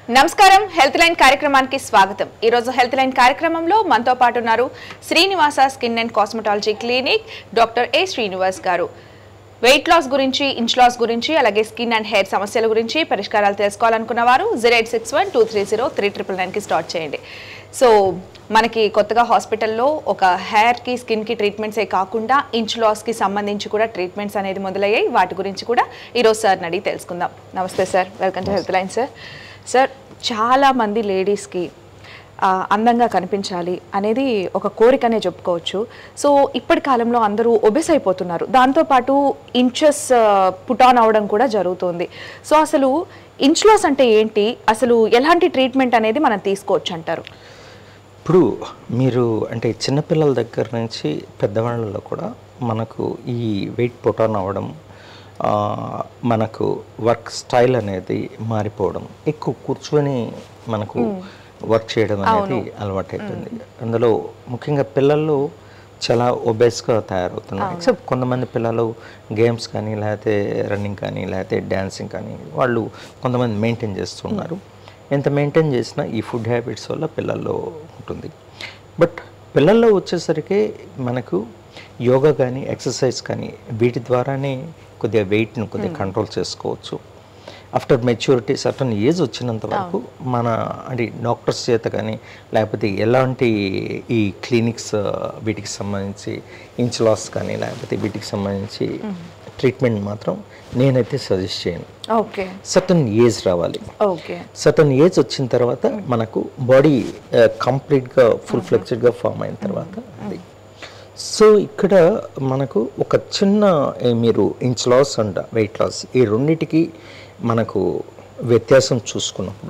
నమస్కారం health line కార్యక్రమానికి స్వాగతం ఈ రోజు హెల్త్ లైన్ కార్యక్రమంలో మనతో పాటు ఉన్నారు Srinivasa skin and cosmetology clinic doctor A Srinivas గారు వెయిట్ లాస్ గురించి ఇంచ్ లాస్ గురించి అలాగే స్కిన్ అండ్ హెయిర్ సమస్యల గురించి పరిష్కారాలు తెలుసుకోవాలనుకున్న వారు zero eight six one two three zero three triple నైన్కి స్టార్ట్ చేయండి సో మనకి కొత్తగా హాస్పిటల్లో ఒక హెయిర్కి స్కిన్కి ట్రీట్మెంట్సే కాకుండా ఇంచ్ లాస్కి సంబంధించి కూడా ట్రీట్మెంట్స్ అనేది మొదలయ్యాయి వాటి గురించి కూడా ఈరోజు సార్ని అడిగి తెలుసుకుందాం నమస్తే sir welcome to health line sir sir చాలామంది లేడీస్కి ఆ, అందంగా కనిపించాలి అనేది ఒక కోరికనే చెప్పుకోవచ్చు సో ఇప్పటి కాలంలో అందరూ ఒబెస్ అయిపోతున్నారు దాంతోపాటు ఇంచెస్ పుట్ ఆన్ అవడం కూడా జరుగుతుంది సో అసలు ఇంచ్ లాస్ అంటే ఏంటి అసలు ఎలాంటి ట్రీట్మెంట్ అనేది మనం తీసుకోవచ్చు అంటారు ఇప్పుడు మీరు అంటే చిన్నపిల్లల దగ్గర నుంచి పెద్దవాళ్ళలో కూడా మనకు ఈ వెయిట్ పొటాన్ అవ్వడం ఆ, మనకు వర్క్ స్టైల్ అనేది మారిపోవడం ఎక్కువ కూర్చొని మనకు వర్క్ చేయడం అనేది అలవాటైపోయింది అందులో ముఖ్యంగా పిల్లలు చాలా ఒబేస్గా తయారవుతున్నారు ఎక్సెప్ట్ కొంతమంది పిల్లలు గేమ్స్ కానీ లేకపోతే రన్నింగ్ కానీ లేకపోతే డ్యాన్సింగ్ కానీ వాళ్ళు కొంతమంది మెయింటైన్ చేస్తున్నారు ఎంత మెయింటైన్ చేసినా ఈ ఫుడ్ హ్యాబిట్స్ వల్ల పిల్లల్లో ఉంటుంది బట్ పిల్లల్లో వచ్చేసరికి మనకు యోగా కానీ ఎక్సర్సైజ్ కానీ వీటి ద్వారానే కొద్దిగా వెయిట్ని కొద్దిగా కంట్రోల్ చేసుకోవచ్చు ఆఫ్టర్ మెచ్యూరిటీ సర్టన్ ఏజ్ వచ్చినంత వరకు మన అంటే డాక్టర్స్ చేత కానీ లేకపోతే ఎలాంటి ఈ క్లినిక్స్ వీటికి సంబంధించి ఇంచ్ లాస్ కానీ లేకపోతే వీటికి సంబంధించి ట్రీట్మెంట్ మాత్రం నేనైతే సజెస్ట్ చేయను ఓకే సర్టన్ ఏజ్ రావాలి ఓకే సర్టన్ ఏజ్ వచ్చిన తర్వాత మనకు బాడీ కంప్లీట్గా ఫుల్ ఫ్లెక్స్డ్గా ఫామ్ అయిన తర్వాత అది సో ఇక్కడ మనకు ఒక చిన్న ఏ, మీరు inch loss and weight loss ఈ రెండిటికి మనకు వ్యత్యాసం చూసుకున్నప్పుడు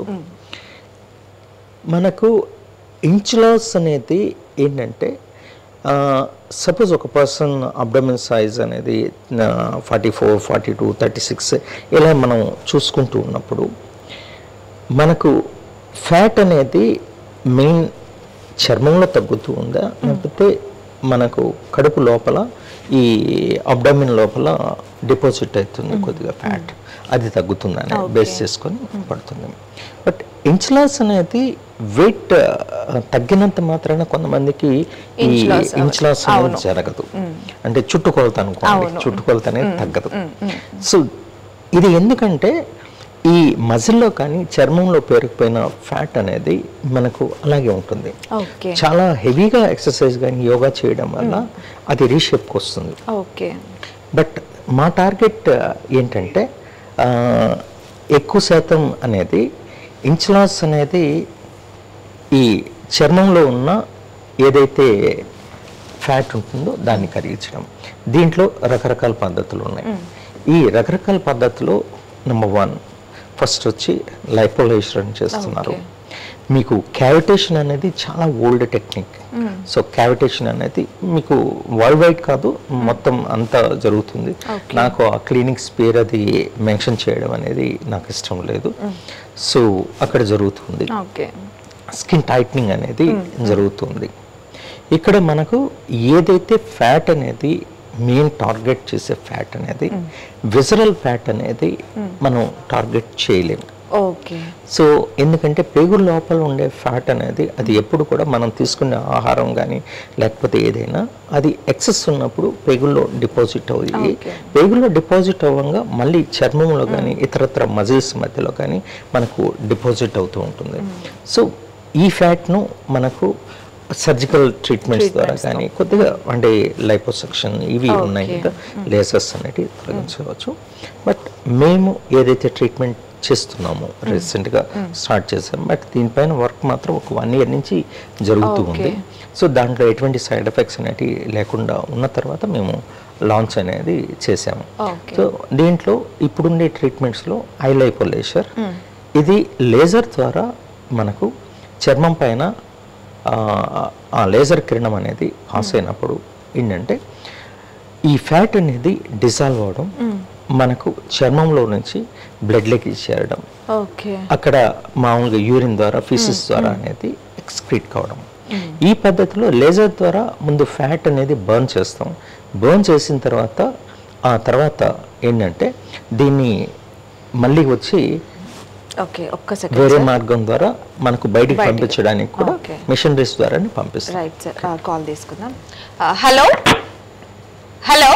మనకు ఇంచ్ లాస్ అనేది ఏంటంటే సపోజ్ ఒక పర్సన్ అబ్డమిన్ సైజ్ అనేది forty four forty two thirty six ఇలా మనం చూసుకుంటూ ఉన్నప్పుడు మనకు ఫ్యాట్ అనేది మెయిన్ చర్మంలో తగ్గుతూ ఉందా లేకపోతే మనకు కడుపు లోపల ఈ అబ్డామిన్ లోపల డిపాజిట్ అవుతుంది కొద్దిగా ఫ్యాట్ అది తగ్గుతుందని బేస్ చేసుకొని పడుతుంది బట్ ఇన్సులాస్ అనేది వెయిట్ తగ్గినంత మాత్రాన కొంతమందికి ఈ ఇన్సులాస్ అనేది జరగదు అంటే చుట్టుకొలత అనుకోండి చుట్టుకొలత అనేది తగ్గదు సో ఇది ఎందుకంటే ఈ మజిల్లో కానీ చర్మంలో పేరుకుపోయిన ఫ్యాట్ అనేది మనకు అలాగే ఉంటుంది ఓకే చాలా హెవీగా ఎక్సర్సైజ్ కానీ యోగా చేయడం వల్ల అది రీషేప్కి వస్తుంది ఓకే బట్ మా టార్గెట్ ఏంటంటే ఆ, ఎక్కువ శాతం అనేది ఇన్సులాస్ అనేది ఈ చర్మంలో ఉన్న ఏదైతే ఫ్యాట్ ఉంటుందో దాన్ని కరిగించడం దీంట్లో రకరకాల పద్ధతులు ఉన్నాయి ఈ రకరకాల పద్ధతిలో నెంబర్ వన్ ఫస్ట్ వచ్చి లైపోలేషన్ చేస్తున్నారు మీకు క్యావిటేషన్ అనేది చాలా ఓల్డ్ టెక్నిక్ సో క్యావిటేషన్ అనేది మీకు వరల్డ్ వైడ్ కాదు మొత్తం అంతా జరుగుతుంది నాకు ఆ క్లినిక్స్ పేరు అది మెన్షన్ చేయడం అనేది నాకు ఇష్టం లేదు సో అక్కడ జరుగుతుంది ఓకే స్కిన్ టైట్నింగ్ అనేది జరుగుతుంది ఇక్కడ మనకు ఏదైతే ఫ్యాట్ అనేది మెయిన్ టార్గెట్ చేసే ఫ్యాట్ అనేది విజరల్ ఫ్యాట్ అనేది మనం టార్గెట్ చేయలేము ఓకే సో ఎందుకంటే పేగుల లోపల ఉండే ఫ్యాట్ అనేది అది ఎప్పుడు కూడా మనం తీసుకునే ఆహారం కానీ లేకపోతే ఏదైనా అది ఎక్సెస్ ఉన్నప్పుడు పేగుల్లో డిపాజిట్ అవుతుంది పేగుల్లో డిపాజిట్ అవ్వంగా మళ్ళీ చర్మంలో కానీ ఇతరత్ర మజిల్స్ మధ్యలో కానీ మనకు డిపాజిట్ అవుతూ ఉంటుంది సో ఈ ఫ్యాట్ను మనకు సర్జికల్ ట్రీట్మెంట్స్ ద్వారా కానీ కొద్దిగా అంటే లైపోసెక్షన్ ఇవి ఉన్నాయి కదా లేసర్స్ అనేటివి తొలగించవచ్చు బట్ మేము ఏదైతే ట్రీట్మెంట్ చేస్తున్నామో రీసెంట్గా స్టార్ట్ చేసాం బట్ దీనిపైన వర్క్ మాత్రం ఒక వన్ ఇయర్ నుంచి జరుగుతూ ఉంది సో దాంట్లో ఎటువంటి సైడ్ ఎఫెక్ట్స్ అనేటివి లేకుండా ఉన్న తర్వాత మేము లాంచ్ అనేది చేసాము ఓకే సో దీంట్లో ఇప్పుడుండే ట్రీట్మెంట్స్లో ఐలైపోలేషర్ ఇది లేజర్ ద్వారా మనకు చర్మం పైన ఆ, ఆ లేజర్ కిరణం అనేది పాస్ అయినప్పుడు ఏంటంటే ఈ ఫ్యాట్ అనేది డిజాల్వ్ అవడం మనకు చర్మంలో నుంచి బ్లడ్లోకి చేరడం ఓకే అక్కడ మామూలుగా యూరిన్ ద్వారా ఫీసిస్ ద్వారా అనేది ఎక్స్క్రీట్ కావడం ఈ పద్ధతిలో లేజర్ ద్వారా ముందు ఫ్యాట్ అనేది బర్న్ చేస్తాం బర్న్ చేసిన తర్వాత ఆ తర్వాత ఏంటంటే దీన్ని మళ్ళీ వచ్చి ఓకే ఒక్క సెకండ్ వేరే మార్గం ద్వారా మనకు బయటికి బయటికి. పంపించడానికి కూడా Okay. మిషనరీస్ ద్వారానే పంపిస్తాం రైట్ సార్ కాల్ తీసుకుందాం హలో హలో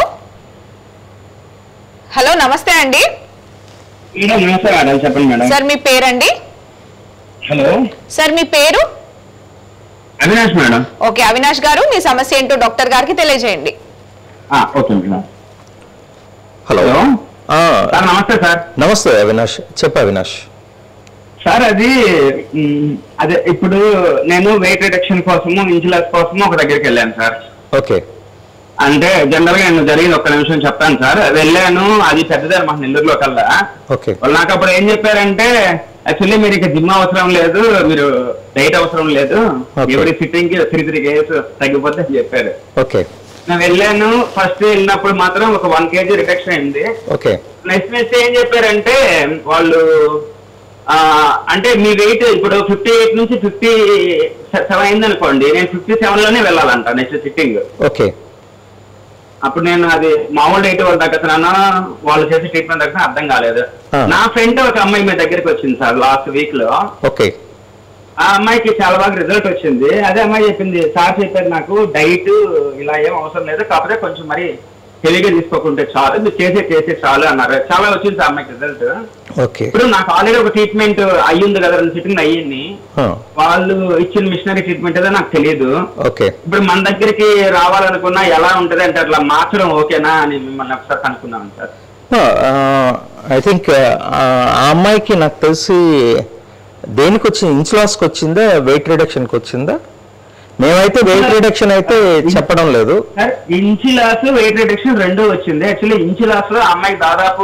హలో నమస్తే అండి మేడం నమస్తే మేడం చెప్పండి మేడం సార్ మీ పేరండి హలో సార్ మీ పేరు అవినాష్ మేడం ఓకే అవినాష్ గారు మీ సమస్య ఏంటో డాక్టర్ గారికి తెలియజేయండి ఆ, ఓకే మేడం హలో హలో ఆ, సార్ నమస్తే సార్ నమస్తే అవినాష్ చెప్పు అవినాష్ సార్ అది మ్, అదే ఇప్పుడు నేను వెయిట్ రిడక్షన్ కోసము ఇన్సులెన్స్ కోసము ఒక దగ్గరికి వెళ్ళాను సార్ ఓకే అంటే జనరల్ గా నేను జరిగింది ఒక్క నిమిషం చెప్తాను సార్ వెళ్ళాను అది పెద్దదే మాకు నెల్లూరులో కల్లా ఓకే వాళ్ళు నాకు అప్పుడు ఏం చెప్పారంటే యాక్చువల్లీ మీరు ఇక జిమ్ అవసరం లేదు మీరు డైట్ అవసరం లేదు Okay. ఎవరి సిట్టింగ్ కి త్రీ త్రీ కేజెస్ తగ్గిపోతే అని చెప్పారు ఓకే నేను వెళ్ళాను ఫస్ట్ వెళ్ళినప్పుడు మాత్రం ఒక వన్ కేజీ రిడక్షన్ అయింది ఓకే నెక్స్ట్ నెక్స్ట్ ఏం చెప్పారంటే వాళ్ళు ఆ, అంటే మీ వెయిట్ ఇప్పుడు ఫిఫ్టీ ఎయిట్ నుంచి ఫిఫ్టీ సెవెన్ అయింది అనుకోండి నేను ఫిఫ్టీ సెవెన్ లోనే వెళ్ళాలంట నెక్స్ట్ సిట్టింగ్ ఓకే అప్పుడు నేను అది మామూలు డైట్ వాళ్ళు తగ్గుతున్నానా వాళ్ళు చేసే ట్రీట్మెంట్ తగ్గిన అర్థం కాలేదు ఆ. నా ఫ్రెండ్ ఒక అమ్మాయి మీ దగ్గరికి వచ్చింది సార్ లాస్ట్ వీక్ లో ఓకే ఆ అమ్మాయికి చాలా బాగా రిజల్ట్ వచ్చింది అదే అమ్మాయి చెప్పింది సార్ చెప్పారు నాకు డైట్ ఇలా ఏం అవసరం లేదు కాకపోతే కొంచెం మరి తెలివిగా తీసుకోకుంటే చాలు మీరు చేసే చేసే చాలు అన్నారు చాలా వచ్చింది సార్ అమ్మాయికి రిజల్ట్ ఓకే ఇప్పుడు నాకు ఆల్రెడీ ఒక ట్రీట్మెంట్ అయ్యింది కదా రెండు సిట్టింగ్ అయ్యింది ఆ, వాళ్ళు ఇచ్చిన మిషనరీ ట్రీట్మెంట్ ఏదో నాకు తెలియదు ఓకే ఇప్పుడు మన దగ్గరికి రావాలనుకున్నా ఎలా ఉంటది అంటే అట్లా మార్చడం ఓకేనా అని మిమ్మల్ని ఒకసారి కనుక్కున్నాను సార్ ఐ థింక్ ఆ అమ్మాయికి నాకు తెలిసి దేనికి వచ్చింది ఇన్సులాస్కి వచ్చిందా వెయిట్ రిడక్షన్కి వచ్చిందా మేమైతే వెయిట్ రిడక్షన్ అయితే చెప్పడం లేదు sir inch loss weight reduction రెండు వచ్చింది యాక్చువల్లీ ఇంచి లాస్ లో అమ్మాయికి దాదాపు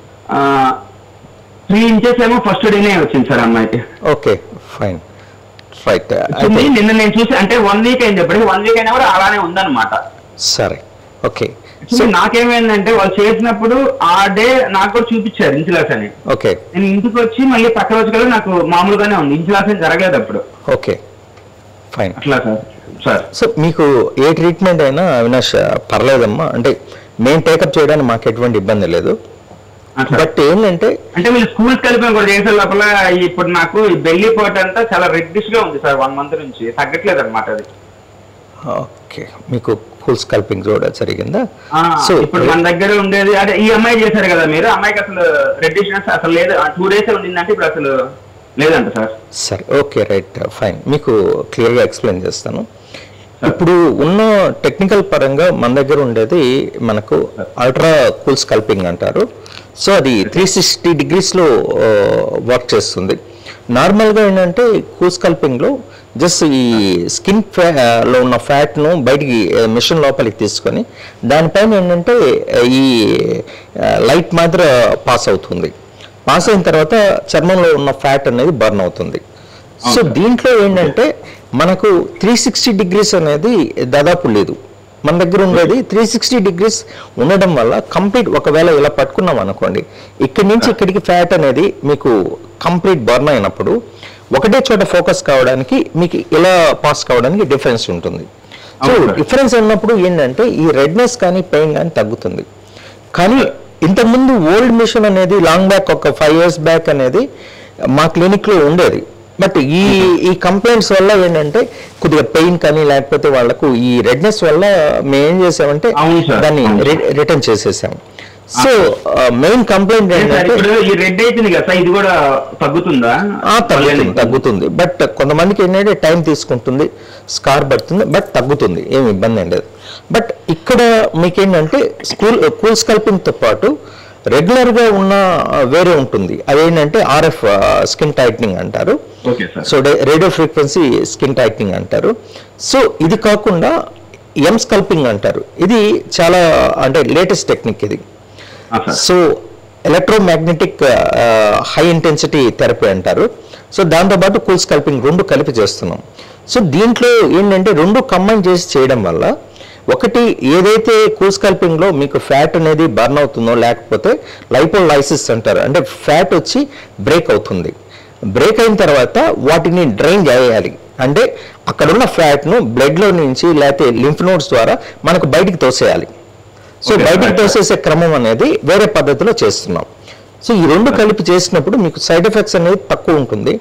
త్రీ ఇంచెస్ ఏమో ఫస్ట్ డేనే వచ్చింది సార్ అమ్మాయికి ఓకే ఫైన్ రైట్ వచ్చింది అయితే నిన్న నేను చూసి అంటే వన్ వీక్ అయింది చెప్పండి వన్ వీక్ అయినా కూడా అలానే ఉందన్నమాట సరే ఓకే సో నాకేమైందంటే వాళ్ళు చేసినప్పుడు ఆ డే నాకు కూడా చూపించారు ఇన్సులాస్ అని ఓకే నేను ఇంటికి వచ్చి మళ్ళీ పక్క రోజు కల్లా నాకు మామూలుగానే ఉంది ఇన్సులాస్ అని జరగలేదు అప్పుడు ఓకే ఫైన్ అట్లా సార్ సార్ సో మీకు ఏ ట్రీట్మెంట్ అయినా అవినాష్ పర్లేదమ్మా అంటే మేము టేకప్ చేయడానికి మాకు ఎటువంటి ఇబ్బంది లేదు అట్లా. బట్ ఏంటంటే అంటే వీళ్ళు స్కూల్స్ కలిపి కూడా చేసే లోపల ఇప్పుడు నాకు ఈ బెల్లి పోట అంతా చాలా రెడ్డిష్ గా ఉంది సార్ వన్ మంత్ నుంచి తగ్గట్లేదు అనమాట అది ఓకే మీకు ఫుల్ స్కల్పింగ్ కూడా జరిగిందా ఆ, సో ఇప్పుడు మన దగ్గర ఉండేది అదే ఈ అమ్మాయి చేశారు కదా మీరు అమ్మాయికి అసలు రెడ్డిష్నెస్ అసలు లేదు టూ డేస్ ఉండిందంటే ఇప్పుడు అసలు లేదంట సార్ సరే ఓకే రైట్ ఫైన్ మీకు క్లియర్గా ఎక్స్ప్లెయిన్ చేస్తాను ఇప్పుడు ఉన్న టెక్నికల్ పరంగా మన దగ్గర ఉండేది మనకు అల్ట్రా కూల్ స్కల్పింగ్ అంటారు సో అది త్రీ సిక్స్టీ డిగ్రీస్లో వర్క్ చేస్తుంది నార్మల్గా ఏంటంటే కూల్ స్కల్పింగ్లో జస్ట్ ఈ స్కిన్ లో ఉన్న ఫ్యాట్ను బయటికి మిషన్ లోపలికి తీసుకొని దానిపైన ఏంటంటే ఈ లైట్ మాత్రం పాస్ అవుతుంది పాస్ అయిన తర్వాత చర్మంలో ఉన్న ఫ్యాట్ అనేది బర్న్ అవుతుంది సో దీంట్లో ఏంటంటే మనకు త్రీ సిక్స్టీ డిగ్రీస్ అనేది దాదాపు లేదు మన దగ్గర ఉండేది త్రీ సిక్స్టీ డిగ్రీస్ ఉండడం వల్ల కంప్లీట్ ఒకవేళ ఇలా పట్టుకున్నాం అనుకోండి ఇక్కడి నుంచి ఇక్కడికి ఫ్యాట్ అనేది మీకు కంప్లీట్ బర్న్ అయినప్పుడు ఒకటే చోట ఫోకస్ కావడానికి మీకు ఇలా పాస్ కావడానికి డిఫరెన్స్ ఉంటుంది సో అవును సార్. డిఫరెన్స్ ఉన్నప్పుడు ఏంటంటే ఈ రెడ్నెస్ కానీ పెయిన్ కానీ తగ్గుతుంది కానీ ఇంతకుముందు ఓల్డ్ మిషన్ అనేది లాంగ్ బ్యాక్ ఒక ఫైవ్ ఇయర్స్ బ్యాక్ అనేది మా క్లినిక్లో ఉండేది బట్ ఈ ఈ కంప్లైంట్స్ వల్ల ఏంటంటే కొద్దిగా పెయిన్ కానీ లేకపోతే వాళ్ళకు ఈ రెడ్నెస్ వల్ల మేము ఏం చేసామంటే అవును సార్, దాన్ని అవును. రిటర్న్ చేసేసాం సో మెయిన్ కంప్లైంట్ ఏ సార్ ఏంటంటే ఇప్పుడు ఈ రెడ్ అయిపోయింది కదా సార్ ఇది కూడా తగ్గుతుందా ఆ, తగ్గుతుంది తగ్గుతుంది బట్ కొంతమందికి ఏంటంటే టైం తీసుకుంటుంది స్కార్ పడుతుంది బట్ తగ్గుతుంది ఏమి ఇబ్బంది ఏం లేదు బట్ ఇక్కడ మీకేంటంటే స్కూల్ కూల్ స్కల్పింగ్తో పాటు రెగ్యులర్గా ఉన్న ఆ, వేరే ఉంటుంది అదేంటంటే ఆర్ఎఫ్ స్కిన్ టైట్నింగ్ అంటారు okay sir so radio frequency skin tightening అంటారు సో ఇది కాకుండా ఎం స్కల్పింగ్ అంటారు ఇది చాలా అంటే లేటెస్ట్ టెక్నిక్ ఇది ఆ, sir so electromagnetic high intensity therapy అంటారు సో దాంతోపాటు కూల్ స్కల్పింగ్ రెండు కలిపి చేస్తున్నాం సో దీంట్లో ఏంటంటే రెండు కంబైన్ చేసి చేయడం వల్ల ఒకటి ఏదైతే కూల్ స్కల్పింగ్లో మీకు ఫ్యాట్ అనేది బర్న్ అవుతుందో లేకపోతే లైపోలైసిస్ అంటారు అంటే ఫ్యాట్ వచ్చి బ్రేక్ అవుతుంది బ్రేక్ అయిన తర్వాత వాటిని డ్రైన్ చేయాలి అంటే అక్కడున్న ఫ్యాట్ను బ్లడ్లో నుంచి లేకపోతే లింఫ్ నోడ్స్ ద్వారా మనకు బయటికి తోసేయాలి సో Okay, బయటికి right. తోసేసే క్రమం అనేది వేరే పద్ధతిలో చేస్తున్నాం సో ఈ రెండు కలిపి చేసినప్పుడు మీకు సైడ్ ఎఫెక్ట్స్ అనేది తక్కువ ఉంటుంది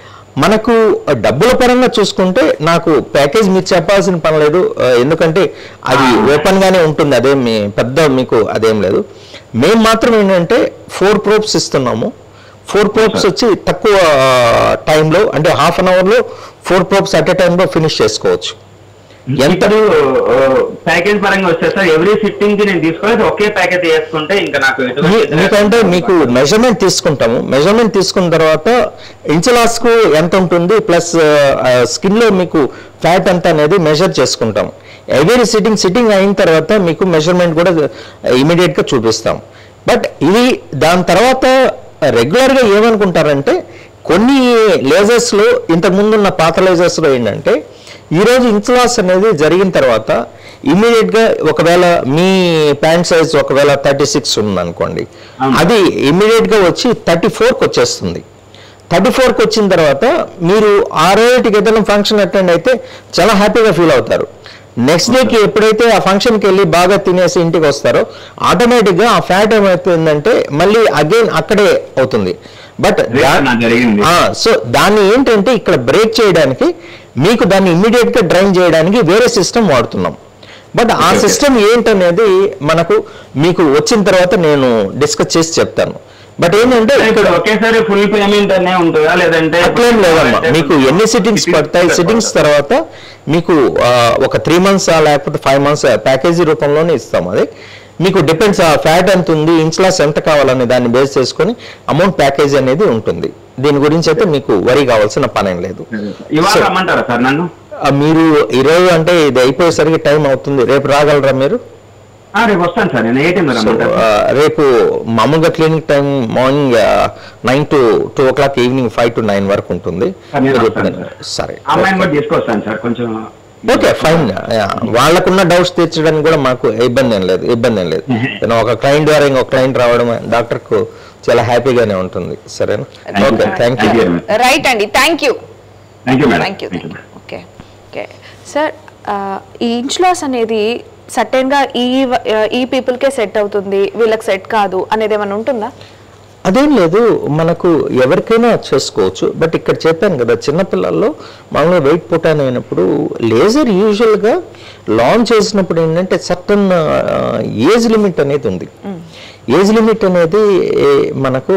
మనకు డబ్బుల పరంగా చూసుకుంటే నాకు ప్యాకేజ్ మీరు చెప్పాల్సిన పని లేదు ఆ, ఎందుకంటే అది ఓపెన్ గానే ఉంటుంది అదేం మీ పెద్ద మీకు అదేం లేదు మేము మాత్రం ఏంటంటే ఫోర్ ప్రోప్స్ ఇస్తున్నాము ఫోర్ ప్రోప్స్ వచ్చి తక్కువ టైంలో అంటే హాఫ్ అన్ అవర్లో ఫోర్ ప్రోప్స్ అట్ ఎ టైంలో ఫినిష్ చేసుకోవచ్చు ఎంత ఇప్పుడు ప్యాకేజ్ పరంగా వస్తే సార్ ఎవ్రీ సిట్టింగ్ కి నేను తీసుకోవాలి ఒకే ప్యాకేజ్ వేసుకుంటే ఇంకా నాకు ఎటువంటి మీ- మీకంటే మీకు మెజర్మెంట్ తీసుకుంటాము మెజర్మెంట్ తీసుకున్న తర్వాత ఇంచలాస్ కు ఎంత ఉంటుంది ప్లస్ స్కిన్ లో మీకు ఫ్యాట్ ఎంత అనేది మెజర్ చేసుకుంటాం ఎవరీ సిట్టింగ్ సిట్టింగ్ అయిన తర్వాత మీకు మెజర్మెంట్ కూడా ఇమీడియట్ గా చూపిస్తాం బట్ ఇది దాని తర్వాత రెగ్యులర్ గా ఏమనుకుంటారంటే కొన్ని లేజర్స్ లో ఇంతకు ముందు ఉన్న పాత లేజర్స్ లో ఏంటంటే ఈ రోజు ఇన్సులాస్ అనేది జరిగిన తర్వాత ఇమీడియట్ గా ఒకవేళ మీ ప్యాంట్ సైజ్ ఒకవేళ థర్టీ సిక్స్ ఉందనుకోండి అవును. అది ఇమీడియట్ గా వచ్చి థర్టీ ఫోర్కి వచ్చేస్తుంది థర్టీ ఫోర్కి వచ్చిన తర్వాత మీరు ఆ రోజుకి ఏదైనా ఫంక్షన్ అటెండ్ అయితే చాలా హ్యాపీగా ఫీల్ అవుతారు నెక్స్ట్ డేకి ఎప్పుడైతే ఆ ఫంక్షన్కి వెళ్ళి బాగా తినేసి ఇంటికి వస్తారో ఆటోమేటిక్గా ఆ ఫ్యాట్ ఏమవుతుందంటే మళ్ళీ అగైన్ అక్కడే అవుతుంది బట్ Reason నాకు జరిగింది. సో దాన్ని ఏంటంటే ఇక్కడ బ్రేక్ చేయడానికి మీకు దాన్ని ఇమ్మీడియట్ గా డ్రైన్ చేయడానికి వేరే సిస్టమ్ వాడుతున్నాం బట్ ఆ Okay. సిస్టమ్ ఏంటనేది మనకు మీకు వచ్చిన తర్వాత నేను డిస్కస్ చేసి చెప్తాను బట్ ఏంటంటే ఇక్కడ ఇక్కడ ఒకేసారి ఫుల్ పేమెంట్ అనే ఉంటుందా లేదంటే అట్లేం లేదమ్మా మీకు ఎన్ని సిట్టింగ్స్ పడతాయి సిట్టింగ్స్ తర్వాత మీకు ఆ, ఒక త్రీ మంత్స్ లేకపోతే ఫైవ్ మంత్స్ ప్యాకేజీ రూపంలోనే ఇస్తాం అది మీకు డిపెండ్స్ ఆ ఫ్యాట్ ఎంత ఉంది ఇన్స్లాస్ ఎంత కావాలని దాన్ని బేస్ చేసుకొని అమౌంట్ ప్యాకేజ్ అనేది ఉంటుంది దీని గురించి అయితే మీకు వరి కావాల్సిన పని ఏం లేదు ఇవాళ So, రమ్మంటారా సార్ నన్ను ఆ, మీరు ఈరోజు అంటే ఇది అయిపోయేసరికి టైం అవుతుంది రేపు రాగలరా మీరు ఆ, రేపు వస్తాను సార్ నేను ఏ టైం సో రమ్మంటారు ఆ, రేపు మామూలుగా clinic time morning nine to two o'clock evening five to nine వరకు ఉంటుంది సార్, నేను మీరు వస్తాను ఎప్పుడైనా- సార్. సరే అమ్మాయిని కూడా తీసుకొస్తాను సార్ కొంచెం ఓకే ఫైన్ వాళ్ళకున్న డౌట్స్ తీర్చడానికి కూడా మాకు ఇబ్బంది ఏం లేదు ఇబ్బంది ఏం లేదు నేను ఒక క్లయింట్ ద్వారా ఇంకొక క్లయింట్ రావడం డాక్టర్ కు చాలా హ్యాపీగానే ఉంటుంది సరేనా Thank you, okay sir. Thank you Thank you. Right అండి thank you thank you madam thank you thank you okay okay sir ఈ ఇంచులాస్ అనేది సర్టెన్గా ఈ వ- ఈ పీపుల్కే సెట్ అవుతుంది వీళ్ళకి సెట్ కాదు అనేది ఏమైనా ఉంటుందా అదేం లేదు మనకు ఎవరికైనా చేసుకోవచ్చు బట్ ఇక్కడ చెప్పాను కదా చిన్నపిల్లల్లో మామూలుగా వెయిట్ పుటాన్ అయినప్పుడు లేజర్ యూజువల్గా లాంచ్ చేసినప్పుడు ఏంటంటే సర్టన్ ఏజ్ లిమిట్ అనేది ఉంది ఏజ్ లిమిట్ అనేది ఏ, మనకు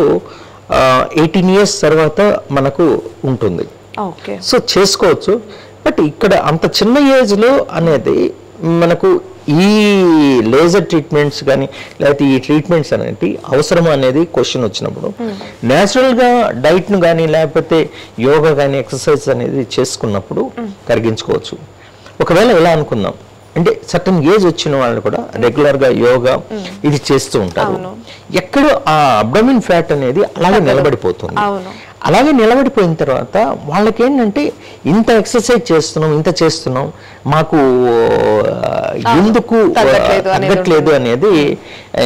ఎయిటీన్ ఇయర్స్ తర్వాత మనకు ఉంటుంది ఓకే సో చేసుకోవచ్చు బట్ ఇక్కడ అంత చిన్న ఏజ్లో అనేది మనకు ఈ లేజర్ ట్రీట్మెంట్స్ కానీ లేకపోతే ఈ ట్రీట్మెంట్స్ అనేవి అవసరం అనేది క్వశ్చన్ వచ్చినప్పుడు న్యాచురల్గా డైట్ను కానీ లేకపోతే యోగా కానీ ఎక్సర్సైజ్ అనేది చేసుకున్నప్పుడు కరిగించుకోవచ్చు ఒకవేళ ఎలా అనుకుందాం అంటే సర్టన్ ఏజ్ వచ్చిన వాళ్ళు కూడా రెగ్యులర్గా యోగా ఇది చేస్తూ ఉంటారు అవును. ఎక్కడ ఆ అబ్డమిన్ ఫ్యాట్ అనేది అలాగే నిలబడిపోతుంది అవును. అలాగే నిలబడిపోయిన తర్వాత వాళ్ళకి ఏంటంటే ఇంత ఎక్సర్సైజ్ చేస్తున్నాం ఇంత చేస్తున్నాం మాకు ఆ, ఎందుకు తగ్గట్లేదు అనేది తగ్గట్లేదు అనేది ఏ,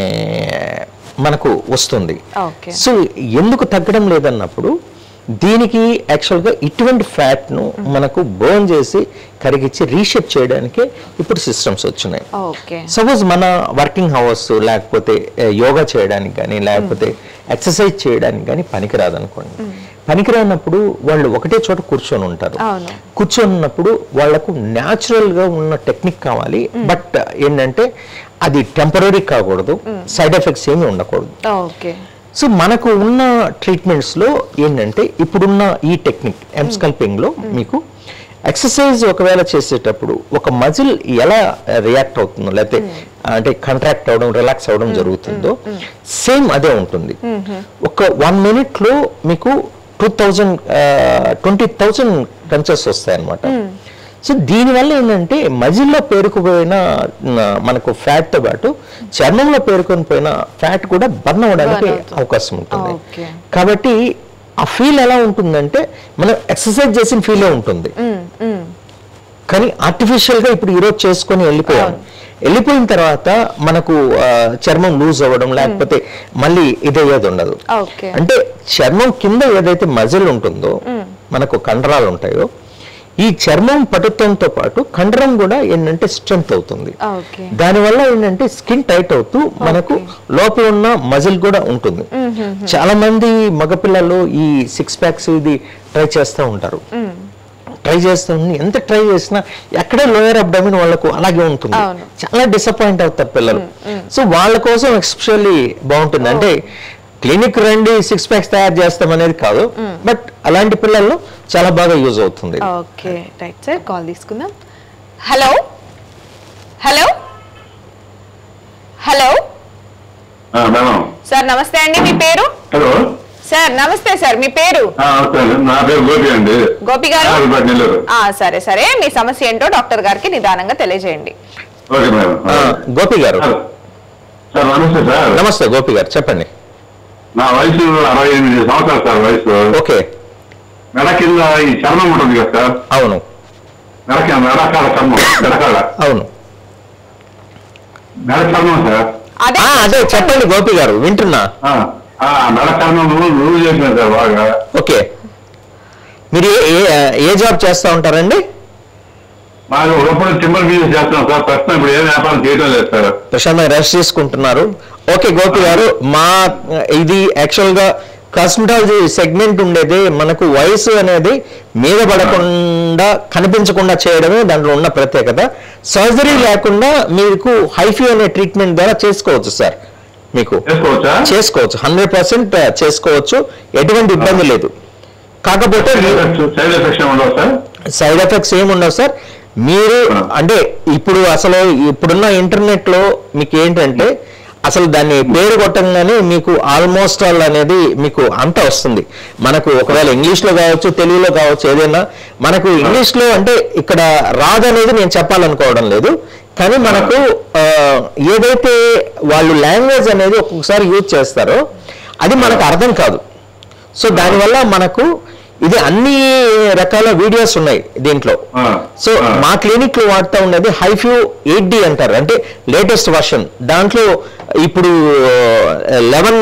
మనకు వస్తుంది ఓకే. సో ఎందుకు తగ్గడం లేదన్నప్పుడు దీనికి యాక్చువల్గా ఇటువంటి ఫ్యాట్ను మనకు బర్న్ చేసి కరిగించి రీషేప్ చేయడానికి ఇప్పుడు సిస్టమ్స్ వచ్చినాయి ఓకే సపోజ్ మన వర్కింగ్ అవర్స్ లేకపోతే ఏ, యోగా చేయడానికి కానీ లేకపోతే ఎక్సర్సైజ్ చేయడానికి కానీ పనికిరాదు అనుకోండి పనికిరానప్పుడు వాళ్ళు ఒకటే చోట కూర్చొని ఉంటారు అవును. కూర్చొని ఉన్నప్పుడు వాళ్లకు న్యాచురల్ గా ఉన్న టెక్నిక్ కావాలి బట్ ఏంటంటే అది టెంపరీ కాకూడదు సైడ్ ఎఫెక్ట్స్ ఏమీ ఉండకూడదు ఓకే సో మనకు ఉన్న ట్రీట్మెంట్స్ లో ఏంటంటే ఇప్పుడున్న ఈ టెక్నిక్ ఎంస్కల్పింగ్ లో మీకు ఎక్సర్సైజ్ ఒకవేళ చేసేటప్పుడు ఒక మజిల్ ఎలా రియాక్ట్ అవుతుందో లేకపోతే అంటే కంట్రాక్ట్ అవడం రిలాక్స్ అవడం జరుగుతుందో సేమ్ అదే ఉంటుంది ఒక వన్ మినిట్ లో మీకు టూ థౌజండ్ ట్వంటీ థౌజండ్ టెన్సెస్ వస్తాయి అనమాట సో దీనివల్ల ఏంటంటే మజిల్లో పేరుకుపోయిన న, మనకు ఫ్యాట్ తో పాటు చర్మంలో పేరుకొని పోయిన ఫ్యాట్ కూడా బర్న్ అవ్వడానికి Burn అవుతుంది. అవకాశం ఉంటుంది Okay. కాబట్టి ఆ ఫీల్ ఎలా ఉంటుందంటే మనం ఎక్సర్సైజ్ చేసిన ఫీలే ఉంటుంది కానీ ఆర్టిఫిషియల్ గా ఇప్పుడు ఈరోజు చేసుకొని వెళ్ళిపోయాం వెళ్ళిపోయిన తర్వాత మనకు ఆ, చర్మం లూజ్ అవ్వడం లేకపోతే మళ్ళీ ఇదయ్యేది ఉండదు ఓకే అంటే చర్మం కింద ఏదైతే మజిల్ ఉంటుందో మనకు కండరాలు ఉంటాయో ఈ చర్మం పటుత్వంతో పాటు కండరం కూడా ఏంటంటే స్ట్రెంగ్త్ అవుతుంది ఓకే దానివల్ల ఏంటంటే స్కిన్ టైట్ అవుతూ మనకు లోపల ఉన్న మజిల్ కూడా ఉంటుంది చాలా మంది మగపిల్లలు ఈ సిక్స్ ప్యాక్స్ ఇది ట్రై చేస్తూ ఉంటారు ట్రై చేస్తూ ఉండి ఎంత ట్రై చేసినా ఎక్కడే లోయర్ అబ్డమిన్ వాళ్ళకు అలాగే ఉంటుంది అవును. చాలా డిసప్పాయింట్ అవుతారు పిల్లలు సో వాళ్ళ కోసం ఎక్స్పెషల్లీ బాగుంటుంది అంటే క్లినిక్ రండి సిక్స్ ప్యాక్స్ తయారు చేస్తాం అనేది కాదు బట్ అలాంటి పిల్లల్లో చాలా బాగా యూజ్ అవుతుంది ఓకే రైట్ సార్ కాల్ తీసుకుందాం హలో హలో హలో ఆ, మేడం సార్ నమస్తే అండి మీ పేరు హలో సార్ నమస్తే సార్ మీ పేరు ఆ, వస్తాను. నా పేరు గోపి అండి గోపి గారు నాగల్పేట నెల్లూరు ఆ, సరే సరే మీ సమస్య ఏంటో డాక్టర్ గారికి నిదానంగా తెలియజేయండి ఓకే మేడం ఆ, గోపి గారు సార్, సార్ నమస్తే సార్ నమస్తే గోపి గారు చెప్పండి నా వయసు అరవై ఎనిమిది సంవత్సరాలు సార్ వయసు ఓకే మెడ కింద ఈ చర్మం ఉంటుంది కదా సార్ అవును మెడ కింద మెడకాల చర్మం మెడకాల అవును మెడ చర్మం సార్ అదే ఆ, అదే చెప్పండి గోపి గారు వింటున్నా ఆ, ఆ, మెడ చర్మం రూల్ చేసిన సార్ బాగా ఓకే మీరు ఏ ఏ- ఏ జాబ్ చేస్తూ ఉంటారండి మాకు ఒకప్పుడు టింబర్ బిజినెస్ చేస్తున్నాం సార్ ప్రస్తుతం ఇప్పుడు ఏ వ్యాపారం చేయడం లేదు సార్ ప్రశాంతంగా రెస్ట్ తీసుకుంటున్నారు ఓకే గోపి గారు మా ఇది యాక్చువల్గా కాస్మెటాలజీ సెగ్మెంట్ ఉండేది మనకు వయసు అనేది మీద పడకుండా కనిపించకుండా చేయడమే దాంట్లో ఉన్న ప్రత్యేకత సర్జరీ లేకుండా మీకు హైఫీ అనే ట్రీట్మెంట్ ద్వారా చేసుకోవచ్చు సార్ మీకు చేసుకోవచ్చా చేసుకోవచ్చు హండ్రెడ్ పర్సెంట్ చేసుకోవచ్చు ఎటువంటి ఇబ్బంది లేదు కాకపోతే సైడ్ మీ- ఎఫెక్ట్స్ సైడ్ ఎఫెక్ట్స్ ఏమి ఉండవు సార్ సైడ్ ఎఫెక్ట్స్ ఏమి ఉండవు సార్ మీరు ఆ. అంటే ఇప్పుడు అసలు ఇప్పుడున్న ఇంటర్నెట్ లో మీకు ఏంటంటే అసలు దాన్ని పేరు కొట్టంగానే మీకు ఆల్మోస్ట్ ఆల్ అనేది మీకు అంత వస్తుంది మనకు ఒకవేళ ఇంగ్లీష్ లో కావచ్చు తెలుగులో కావచ్చు ఏదైనా మనకు ఇంగ్లీష్ లో అంటే ఇక్కడ రాదనేది నేను చెప్పాలనుకోవడం లేదు కానీ మనకు ఆ, ఏదైతే వాళ్ళు లాంగ్వేజ్ అనేది ఒక్కొక్కసారి యూజ్ చేస్తారో అది మనకు అర్థం కాదు సో దానివల్ల మనకు ఇది అన్ని రకాల వీడియోస్ ఉన్నాయి దీంట్లో ఆ, సో ఆ. మా క్లినిక్ లో వాడుతూ ఉండేది హైఫ్యూ ఎయిట్ డి అంటారు అంటే లేటెస్ట్ వర్షన్ దాంట్లో ఇప్పుడు లెవెన్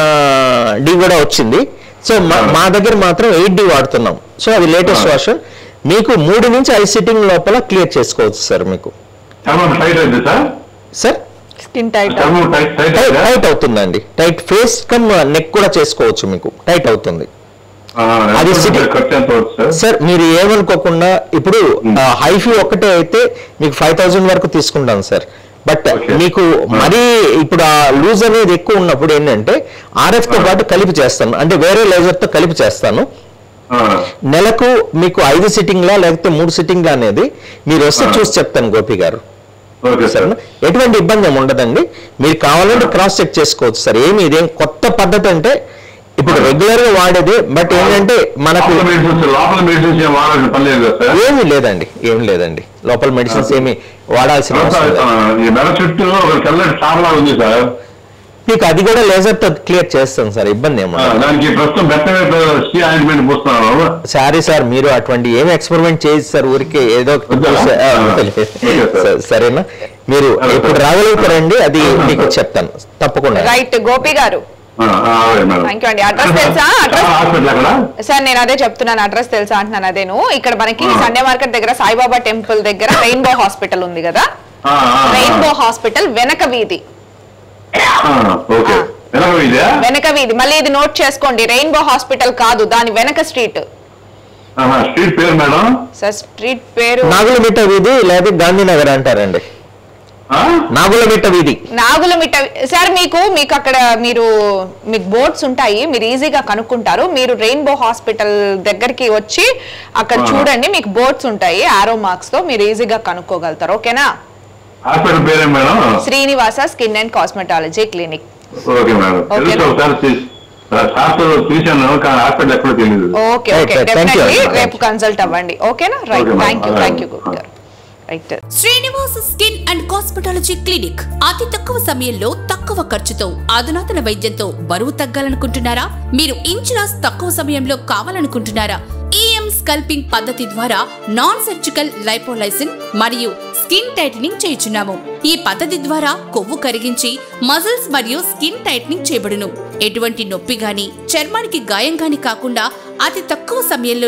డి కూడా వచ్చింది సో మా- ఆ. మా దగ్గర మాత్రం ఎయిట్ డి వాడుతున్నాం సో అది లేటెస్ట్ ఆ. వర్షన్ మీకు మూడు నుంచి ఐదు సిట్టింగ్ లోపల క్లియర్ చేసుకోవచ్చు సార్ మీకు చర్మం టైట్ అయింది సార్ సార్ స్కిన్ టైట్ చర్మం టైట్ టైట్ టైట్ అయిందా? టైట్ అవుతుందండి టైట్ ఫేస్ కమ్ నెక్ కూడా చేసుకోవచ్చు మీకు టైట్ అవుతుంది ఆ, అది ఎంత సిటీ- ఖర్చు ఎంత అవుతుంది సార్ సార్ మీరు ఏమనుకోకుండా ఇప్పుడు హైఫీ ఒక్కటే అయితే మీకు ఫైవ్ థౌసండ్ వరకు తీసుకుంటాం సార్ బట్ Okay. మీకు మరీ ఇప్పుడు ఆ లూజ్ అనేది ఎక్కువ ఉన్నప్పుడు ఏంటంటే ఆర్ఎఫ్ తో Ah. పాటు కలిపి చేస్తాను అంటే వేరే లేజర్ తో కలిపి చేస్తాను ఆ, నెలకు మీకు ఐదు సిట్టింగ్లా లేకపోతే మూడు సిట్టింగ్లా అనేది మీరు వస్తే Ah. చూసి చెప్తాను గోపి గారు ఓకే సార్ సరేనా ఎటువంటి ఇబ్బంది ఏమి ఉండదండి మీరు కావాలంటే Ah. క్రాస్ చెక్ చేసుకోవచ్చు సార్ ఏమి ఇదేం కొత్త పద్ధతి అంటే ఇప్పుడు Ah. రెగ్యులర్ గా వాడేది బట్ ఏంటంటే మనకు లోపల మెడిసిన్స్ లోపల మెడిసిన్స్ ఏం వాడాల్సిన పని లేదు కదా సార్ ఏమీ లేదండి ఏమీ లేదండి లోపల మెడిసిన్స్ ఏమి వాడాల్సిన తర్వాత, అవసరం లేదు. ఆ, ఈ మెడ చుట్టూ ఒక తెల్లటి చారలా ఉంది సార్ మీకు అది కూడా లేజర్ తో క్లియర్ చేస్తాను సార్ ఇబ్బంది ఆ, ఏమో దానికి ప్రస్తుతం బెట్ట స్టీ ఆయింట్మెంట్ పూస్తున్నాను సారీ సార్ మీరు అటువంటి ఏమి ఎక్స్పెరిమెంట్ చేసి సార్ ఊరికే ఏదో ఒకటి వద్దా? చూసే- ఆ, ఆ, వద్దులే. Okay sir. స- సరేనా మీరు సరే, ఎప్పుడు సార్. రాగలుగుతారండి అది ఆ, మీకు సార్. చెప్తాను తప్పకుండా రైట్ గోపి గారు ఆ, ఆ, అలాగే మేడం థ్యాంక్ యూ అండి అడ్రస్ తెలుసా అడ్రస్ హాస్పిటల్ అక్కడ సార్ నేను అదే చెప్తున్నాను అడ్రస్ తెలుసా అంటున్నాను అదేను ఇక్కడ మనకి ఆ. సండే మార్కెట్ దగ్గర సాయిబాబా టెంపుల్ దగ్గర రెయిన్బో హాస్పిటల్ ఉంది కదా ఆ, ఆ, ఆ. రెయిన్బో హాస్పిటల్ వెనక వీధి ఆ, ఓకే ఆ. వెనక ఇదే వెనక వీధి మళ్ళీ ఇది నోట్ చేసుకోండి రెయిన్బో హాస్పిటల్ కాదు దాని వెనక స్ట్రీట్ స్ట్రీట్ పేరు మేడం సార్ స్ట్రీట్ పేరు నాగులమిట్ట వీధి లేదా గాంధీనగర్ అంటారండి ఆ? నాగులమిట్ట వీధి నాగులమిట్ట సార్ మీకు మీకు అక్కడ మీరు మీకు బోర్డ్స్ ఉంటాయి మీరు ఈజీగా కనుక్కుంటారు మీరు రెయిన్బో హాస్పిటల్ దగ్గరికి వచ్చి అక్కడ ఆ. చూడండి మీకు బోర్డ్స్ ఉంటాయి ఆరో మార్క్స్ తో మీరు ఈజీగా కనుక్కోగలుగుతారు ఓకేనా హాస్పిటల్ పేరేం madam Srinivasa skin and cosmetology clinic okay madam okay. తెలుసు ఒకసారి తీ- శాస్త్రం చూశాను కానీ హాస్పిటల్ ఎక్కడో తెలియదు okay Right, okay right. Thank you. Definitely Thank రేపు you. కన్సల్ట్ అవ్వండి ఓకేనా right Okay, ma'am. Thank you అలాగే. థ్యాంక్ యూ గుడ్ గారు right Srinivas skin and cosmetology clinic అతి తక్కువ సమయంలో తక్కువ ఖర్చుతో అధునాతన వైద్యంతో బరువు తగ్గాలనుకుంటున్నారా మీరు ఇంచులాస్ తక్కువ సమయంలో కావాలనుకుంటున్నారా ఈఎం స్కల్పింగ్ పద్ధతి ద్వారా నాన్ సర్జికల్ లైపోలైసిన్ మరియు స్కిన్ టైటనింగ్ చేయుచున్నాము ఈ పద్ధతి ద్వారా కొవ్వు కరిగించి మజిల్స్ మరియు స్కిన్ టైటనింగ్ చేయబడును ఎటువంటి నొప్పి గాని చర్మానికి గాయం గాని కాకుండా అతి తక్కువ సమయంలోనే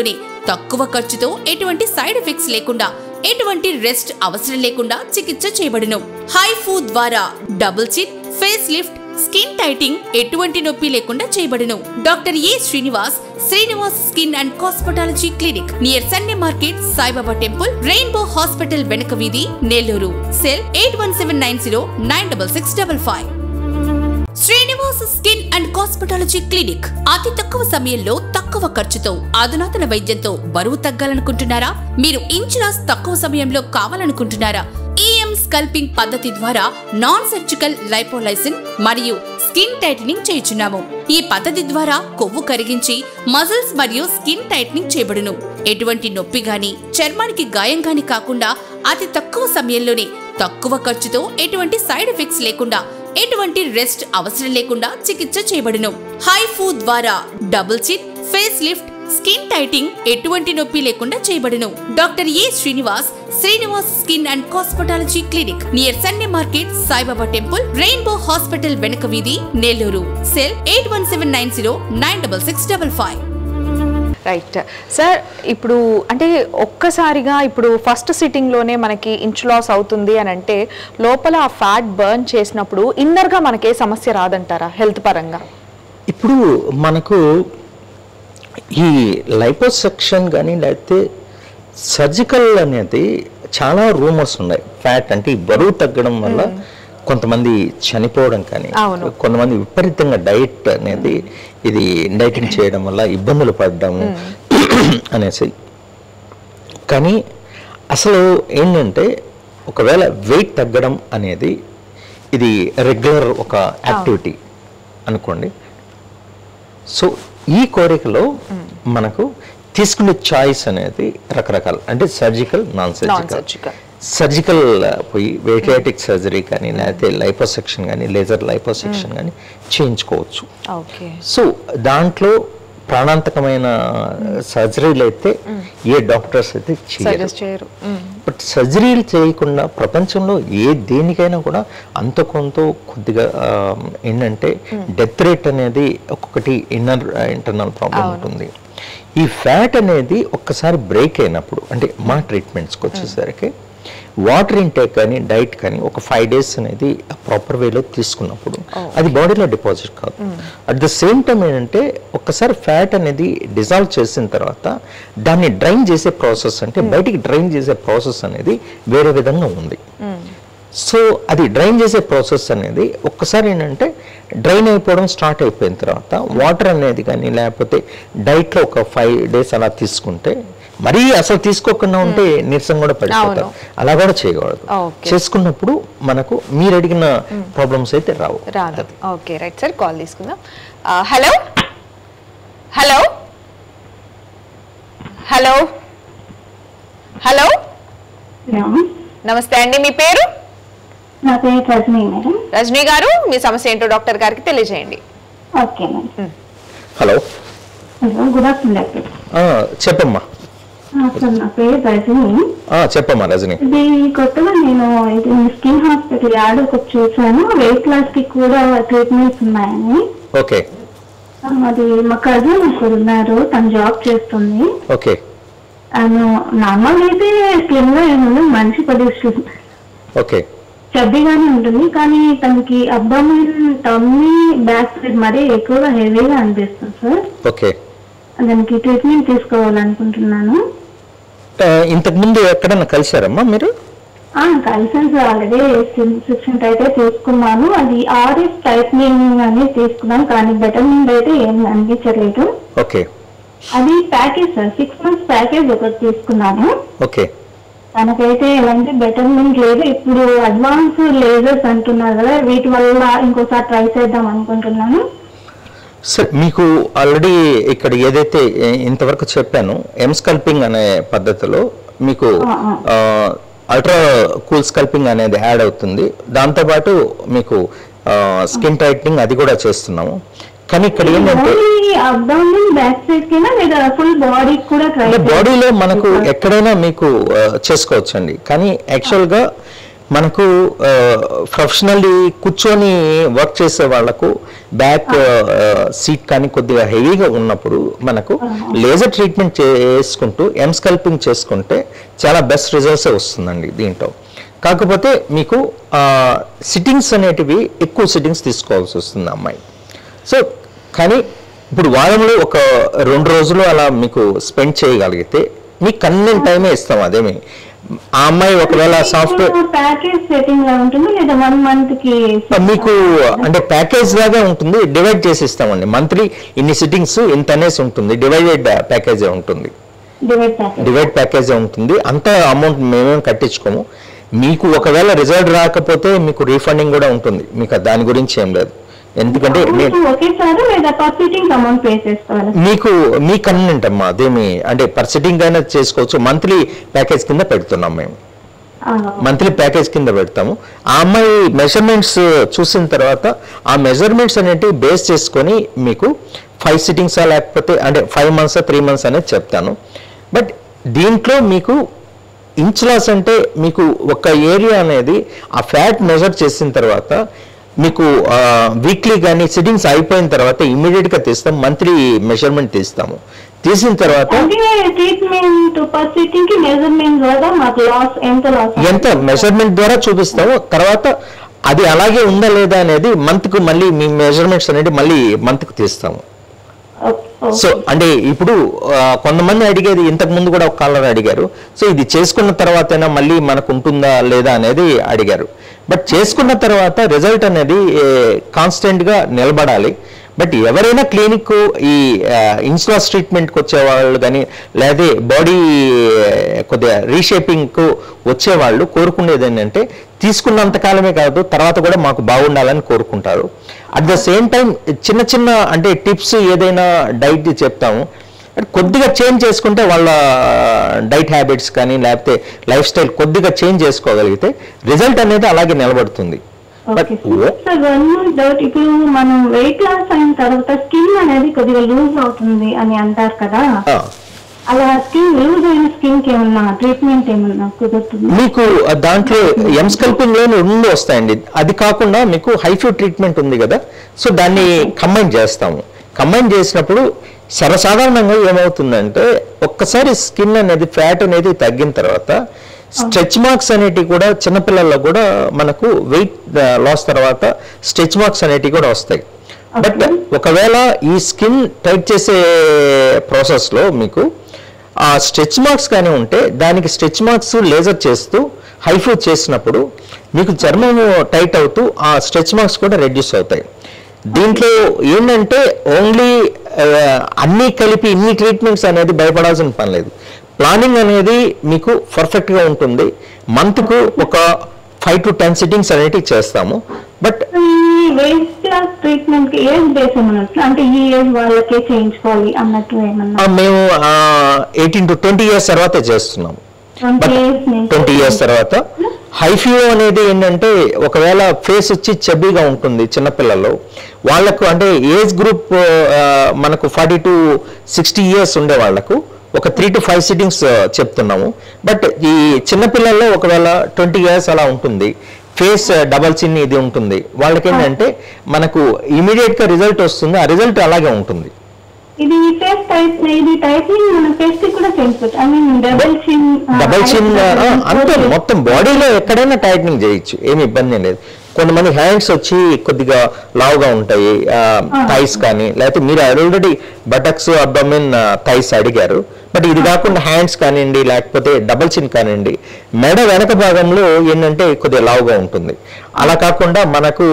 తక్కువ ఖర్చుతో ఎటువంటి సైడ్ ఎఫెక్ట్స్ లేకుండా ఎటువంటి రెస్ట్ అవసరం లేకుండా చికిత్స చేయబడును హై ఫూ ద్వారా డబుల్ చిన్ ఫేస్ లిఫ్ట్ స్కిన్ టైటింగ్ ఎటువంటి నొప్పి లేకుండా చేయబడును doctor A Srinivas Srinivas skin and cosmetology clinic near Sunday market Saibaba temple rainbow hospital వెనక వీధి Nellore cell eight one seven nine zero nine double six double five Srinivas skin and cosmetology clinic అతి తక్కువ సమయంలో తక్కువ ఖర్చుతో అధునాతన వైద్యంతో బరువు తగ్గాలనుకుంటున్నారా మీరు ఇంచులాస్ తక్కువ సమయంలో కావాలనుకుంటున్నారా ఈఎం స్కల్పింగ్ పద్ధతి ద్వారా నాన్ సర్జికల్ లైపోలైసిన్ మరియు స్కిన్ టైటనింగ్ చేయుచున్నాము ఈ పద్ధతి ద్వారా కొవ్వు కరిగించి మజిల్స్ మరియు స్కిన్ టైటనింగ్ చేయబడును ఎటువంటి నొప్పి గాని చర్మానికి గాయం గాని కాకుండా అతి తక్కువ సమయంలోనే తక్కువ ఖర్చుతో ఎటువంటి సైడ్ ఎఫెక్ట్స్ లేకుండా ఎటువంటి రెస్ట్ అవసరం లేకుండా చికిత్స చేయబడును హై ఫూ ద్వారా డబుల్ చిన్ ఫేస్ లిఫ్ట్ స్కిన్ టైటింగ్ ఎటువంటి నొప్పి లేకుండా చేయబడును doctor A Srinivas Srinivas skin and cosmetology clinic near Sunday market Saibaba temple rainbow hospital వెనక వీధి Nellore cell eight one seven nine zero nine double six double five right sir ఇప్పుడు అంటే ఒక్కసారిగా ఇప్పుడు ఫస్ట్ సిట్టింగ్లోనే మనకి ఇంచ్ లాస్ అవుతుంది అని అంటే లోపల ఆ ఫ్యాట్ బర్న్ చేసినప్పుడు ఇన్నర్గా మనకి ఏ సమస్య రాదంటారా హెల్త్ పరంగా ఇప్పుడు మనకు ఈ లైపోసెక్షన్ కానీ లేకపోతే సర్జికల్ అనేది చాలా రూమర్స్ ఉన్నాయి ఫ్యాట్ అంటే ఈ బరువు తగ్గడం వల్ల కొంతమంది చనిపోవడం కానీ అవును. కొంతమంది విపరీతంగా డైట్ అనేది ఇది డైటింగ్ చేయడం వల్ల ఇబ్బందులు పడడం అనేసి కానీ అసలు ఏంటంటే ఒకవేళ వెయిట్ తగ్గడం అనేది ఇది రెగ్యులర్ ఒక యాక్టివిటీ అనుకోండి సో ఈ కోరికలో మనకు తీసుకునే చాయిస్ అనేది రకరకాల అంటే surgical non surgical Non-surgical. Surgical పోయి వేటియాటిక్ సర్జరీ కానీ లేకపోతే లైపోసెక్షన్ కానీ లేజర్ లైపోసెక్షన్ కానీ చేయించుకోవచ్చు ఓకే సో దాంట్లో ప్రాణాంతకమైన సర్జరీలు అయితే ఏ డాక్టర్స్ అయితే చేయరు సజెస్ట్ చేయరు మ్మ్. బట్ సర్జరీలు చేయకుండా ప్రపంచంలో ఏ దేనికైనా కూడా అంత కొంత కొద్దిగా ఆ, ఏంటంటే డెత్ రేట్ అనేది ఒక్కొక్కటి ఇన్నర్ ఇంటర్నల్ ప్రాబ్లం ఉంటుంది ఈ ఫ్యాట్ అనేది ఒక్కసారి బ్రేక్ అయినప్పుడు అంటే మా ట్రీట్మెంట్స్కి వచ్చేసరికి వాటర్ ఇంటేక్ కానీ డైట్ కానీ ఒక ఫైవ్ డేస్ అనేది ప్రాపర్ వేలో తీసుకున్నప్పుడు అది బాడీలో డిపాజిట్ కాదు అట్ ద సేమ్ టైం ఏంటంటే ఒక్కసారి ఫ్యాట్ అనేది డిజాల్వ్ చేసిన తర్వాత దాన్ని డ్రైన్ చేసే ప్రాసెస్ అంటే బయటికి డ్రైన్ చేసే ప్రాసెస్ అనేది వేరే విధంగా ఉంది సో అది డ్రైన్ చేసే ప్రాసెస్ అనేది ఒక్కసారి ఏంటంటే డ్రైన్ అయిపోవడం స్టార్ట్ అయిపోయిన తర్వాత వాటర్ అనేది కానీ లేకపోతే డైట్లో ఒక ఫైవ్ డేస్ అలా తీసుకుంటే మరీ అసలు తీసుకోకుండా ఉంటే నీరసం కూడా పడిపోతారు అలా కూడా చేయకూడదు Okay. చేసుకున్నప్పుడు మనకు మీరు అడిగిన ప్రాబ్లమ్స్ అయితే రావు రాదు ఓకే రైట్ సార్ కాల్ తీసుకుందాం hello hello hello hello hello నమస్తే అండి మీ పేరు నా పేరు రజనీ మేడం రజనీ గారు మీ సమస్య ఏంటో డాక్టర్ గారికి తెలియజేయండి okay madam hello hello good afternoon doctor ఆ, చెప్పమ్మా సార్ నా పేరు రజనీ ఆ, చెప్పమ్మా రజని ఇది కొత్తగా నేను ఇది స్కిన్ హాస్పిటల్ యాడ్ ఒకటి చూసాను వెయిట్ లాస్ కి కూడా ట్రీట్మెంట్స్ ఉన్నాయని ఓకే ఆ, అది మా కజిన్ ఒకరు ఉన్నారు తను జాబ్ చేస్తుంది ఓకే తను నార్మల్ అయితే స్లిమ్ గా ఏముంది మంచి పొజిషన్ ఓకే చబ్బీగానే ఉంటుంది కానీ తనకి అబ్బామిన్ టమ్మీ బ్యాక్ సైడ్ మరీ ఎక్కువగా హెవీగా అనిపిస్తుంది సార్ ఓకే దానికి ట్రీట్మెంట్ తీసుకోవాలనుకుంటున్నాను ఆ, ఇంతకుముందు ఎక్కడన్నా కలిశారమ్మా మీరు ఆ, కలిసాను సార్ ఆల్రెడీ సిక్స్టీన్ అయితే తీసుకున్నాను అది ఆర్ఎస్ టైట్నింగ్ అని తీసుకున్నాను కానీ బెటర్మెంట్ అయితే ఏం అనిపించలేదు ఓకే అది package sir six months package ఒకటి తీసుకున్నాను ఓకే తనకైతే ఎలాంటి బెటర్మెంట్ లేదు ఇప్పుడు అడ్వాన్స్ లేజర్స్ అంటున్నారు కదా వీటి వల్ల ఇంకోసారి ట్రై చేద్దాం అనుకుంటున్నాను సార్ మీకు ఆల్రెడీ ఇక్కడ ఏదైతే ఏ- ఇంతవరకు చెప్పాను ఎమ్ స్కల్పింగ్ అనే పద్ధతిలో మీకు అల్ట్రా కూల్ స్కల్పింగ్ అనేది యాడ్ అవుతుంది దాంతోపాటు మీకు స్కిన్ టైట్నింగ్ అది కూడా చేస్తున్నాము కానీ ఇక్కడ ఏంటంటే ఓన్లీ అబ్డామిన్ బ్యాక్ సైడ్ కింద లేదా ఫుల్ బాడీ కూడా ట్రై అంటే బాడీలో మనకు ఎక్కడైనా మీకు ఆ, చేసుకోవచ్చండి కానీ యాక్చువల్గా మనకు ప్రొఫెషనల్లీ కూర్చొని వర్క్ చేసే వాళ్ళకు బ్యాక్ సీట్ కానీ కొద్దిగా హెవీగా ఉన్నప్పుడు మనకు లేజర్ ట్రీట్మెంట్ చేసుకుంటూ ఎమ్ స్కల్పింగ్ చేసుకుంటే చాలా బెస్ట్ రిజల్ట్స్ వస్తుందండి దీంట్లో కాకపోతే మీకు సిట్టింగ్స్ అనేటివి ఎక్కువ సిట్టింగ్స్ తీసుకోవాల్సి వస్తుంది అమ్మాయి సో కానీ ఇప్పుడు వారంలో ఒక రెండు రోజులు అలా మీకు స్పెండ్ చేయగలిగితే మీకు కన్వీనియంట్ టైమే ఇస్తాం అదేమి ఆ అమ్మాయి ఒకవేళ సాఫ్ట్వేర్ ప్యాకేజ్ సెట్టింగ్ లా ఉంటుంది లేదా వన్ మంత్ కి మీకు అంటే ప్యాకేజ్ లాగా ఉంటుంది డివైడ్ చేసి ఇస్తామండి మంత్లీ ఇన్ని సిట్టింగ్స్ ఇంత అనేసి ఉంటుంది డివైడెడ్ ప్యాకేజే ఉంటుంది డివైడ్ ప్యాకేజ్ డివైడ్ ప్యాకేజే ఉంటుంది అంత అమౌంట్ మేమేం కట్టించుకోము మీకు ఒకవేళ రిజల్ట్ రాకపోతే మీకు రీఫండింగ్ కూడా ఉంటుంది మీకు దాని గురించి ఏం లేదు ఎందుకంటే నేను ఒకేసారి లేదా పర్ సిట్టింగ్ అమౌంట్ పే చేసుకోవాలి మీకు మీ కన్వీనెంట్ అమ్మా అదేమి అంటే పర్ సిట్టింగ్ అయినా చేసుకోవచ్చు మంత్లీ ప్యాకేజ్ కింద పెడుతున్నాం మేము మంత్లీ ప్యాకేజ్ కింద పెడతాము ఆ అమ్మాయి మెజర్మెంట్స్ చూసిన తర్వాత ఆ మెజర్మెంట్స్ అనేటివి బేస్ చేసుకొని మీకు ఫైవ్ సిట్టింగ్సా లేకపోతే అంటే ఫైవ్ మంత్స్ త్రీ మంత్స్ అనేది చెప్తాను బట్ దీంట్లో మీకు ఇంచ్ లాస్ అంటే మీకు ఒక ఏరియా అనేది ఆ ఫ్యాట్ మెజర్ చేసిన తర్వాత మీకు వీక్లీ కానీ సిట్టింగ్స్ అయిపోయిన తర్వాత ఇమీడియట్గా తీస్తాం మంత్లీ మెజర్మెంట్ తీస్తాము తీసిన తర్వాత అంటే ట్రీట్మెంట్ పర్ సిట్టింగ్ కి మెజర్మెంట్ ద్వారా మాకు లాస్ ఎంత లాస్ ఎంత మెజర్మెంట్ ద్వారా చూపిస్తాము తర్వాత అది అలాగే ఉందా లేదా అనేది మంత్కు మళ్ళీ మీ మెజర్మెంట్స్ అనేది మళ్ళీ మంత్కు తీస్తాము సో అంటే ఇప్పుడు ఆ, కొంతమంది అడిగేది ఇంతకు ముందు కూడా ఒక కాలర్ అడిగారు సో ఇది చేసుకున్న తర్వాతైనా మళ్ళీ మనకు ఉంటుందా లేదా అనేది అడిగారు బట్ చేసుకున్న తర్వాత రిజల్ట్ అనేది కాన్స్టెంట్ గా నిలబడాలి బట్ ఎవరైనా క్లినిక్ ఈ ఇన్సులాస్ ట్రీట్మెంట్కి వచ్చే వాళ్ళు కానీ లేదా బాడీ కొద్దిగా రీషేపింగ్కు వచ్చేవాళ్ళు కోరుకునేది ఏంటంటే తీసుకున్నంత కాలమే కాదు తర్వాత కూడా మాకు బాగుండాలని కోరుకుంటారు అట్ ద సేమ్ టైం చిన్న చిన్న అంటే టిప్స్ ఏదైనా డైట్ చెప్తాము అంటే కొద్దిగా చేంజ్ చేసుకుంటే వాళ్ళ డైట్ హ్యాబిట్స్ కానీ లేకపోతే లైఫ్ స్టైల్ కొద్దిగా చేంజ్ చేసుకోగలిగితే రిజల్ట్ అనేది అలాగే నిలబడుతుంది but okay sir one doubt ఇప్పుడు మనం వెయిట్ లాస్ అయిన తర్వాత స్కిన్ అనేది కొద్దిగా లూజ్ అవుతుంది అని అంటారు కదా అలా స్కిన్ లూజ్ అయిన స్కిన్ కి ఏమన్నా ట్రీట్మెంట్ ఏమన్నా కుదురుతుంది మీకు దాంట్లో ఎం స్కల్పింగ్ లోని రెండు వస్తాయండి అది కాకుండా మీకు హైఫ్యూ ట్రీట్మెంట్ ఉంది కదా సో దాన్ని కంబైన్ చేస్తాము కంబైన్ చేసినప్పుడు సర్వసాధారణంగా ఏమవుతుందంటే ఒక్కసారి స్కిన్ అనేది ఫ్యాట్ అనేది తగ్గిన తర్వాత స్ట్రెచ్ మార్క్స్ అనేటివి కూడా చిన్నపిల్లల్లో కూడా మనకు వెయిట్ లాస్ తర్వాత స్ట్రెచ్ మార్క్స్ అనేటివి కూడా వస్తాయి బట్ ఒకవేళ ఈ స్కిన్ టైట్ చేసే ప్రాసెస్లో మీకు ఆ స్ట్రెచ్ మార్క్స్ కానీ ఉంటే దానికి స్ట్రెచ్ మార్క్స్ లేజర్ చేస్తూ హైఫూ చేసినప్పుడు మీకు చర్మం టైట్ అవుతూ ఆ స్ట్రెచ్ మార్క్స్ కూడా రెడ్యూస్ అవుతాయి దీంట్లో ఏంటంటే ఓన్లీ అన్నీ కలిపి ఇన్ని ట్రీట్మెంట్స్ అనేది భయపడాల్సిన పని లేదు ప్లానింగ్ అనేది మీకు పర్ఫెక్ట్గా ఉంటుంది మంత్కు ఒక ఫైవ్ టు టెన్ సిట్టింగ్స్ అనేటివి చేస్తాము బట్ ఈ వెయిట్ లాస్ ట్రీట్మెంట్ కి ఏజ్ బేస్ ఏమన్నా అంటే ఈ ఏజ్ వాళ్ళకే చేయించుకోవాలి అన్నట్టు ఏమన్నా మేము ఎయిటీన్ టు ట్వంటీ ఇయర్స్ తర్వాత చేస్తున్నాము ట్వంటీ ఇయర్స్ ట్వంటీ ఇయర్స్ తర్వాత హైఫ్యూ అనేది ఏంటంటే ఒకవేళ ఫేస్ వచ్చి చెబ్బీగా ఉంటుంది చిన్నపిల్లల్లో వాళ్ళకు అంటే ఏజ్ గ్రూప్ మనకు ఫార్టీ టు సిక్స్టీ ఇయర్స్ ఉండే వాళ్ళకు ఒక త్రీ టు ఫైవ్ సిట్టింగ్స్ చెప్తున్నాము బట్ ఈ చిన్నపిల్లల్లో ఒకవేళ ట్వంటీ ఇయర్స్ అలా ఉంటుంది ఫేస్ డబల్ చిన్ ఇది ఉంటుంది వాళ్ళకి ఏంటంటే మనకు ఇమీడియట్ గా రిజల్ట్ వస్తుంది ఆ రిజల్ట్ అలాగే ఉంటుంది ఇది ఫేస్ టైప్ ఇది టైపింగ్ మన ఫేస్ కి కూడా చేయించుకోవచ్చు I mean double chin double chin అంతే మొత్తం బాడీలో ఎక్కడైనా టైట్నింగ్ చేయొచ్చు ఏమి ఇబ్బంది లేదు కొంతమంది హ్యాండ్స్ వచ్చి కొద్దిగా లావుగా ఉంటాయి థైస్ కానీ లేకపోతే మీరు ఆల్రెడీ బటక్స్ అబ్డమిన్ థైస్ అడిగారు బట్ ఇది కాకుండా హ్యాండ్స్ కానివ్వండి లేకపోతే డబల్ చిన్ కానివ్వండి మెడ వెనక భాగంలో ఏంటంటే కొద్దిగా లావుగా ఉంటుంది అలా కాకుండా మనకు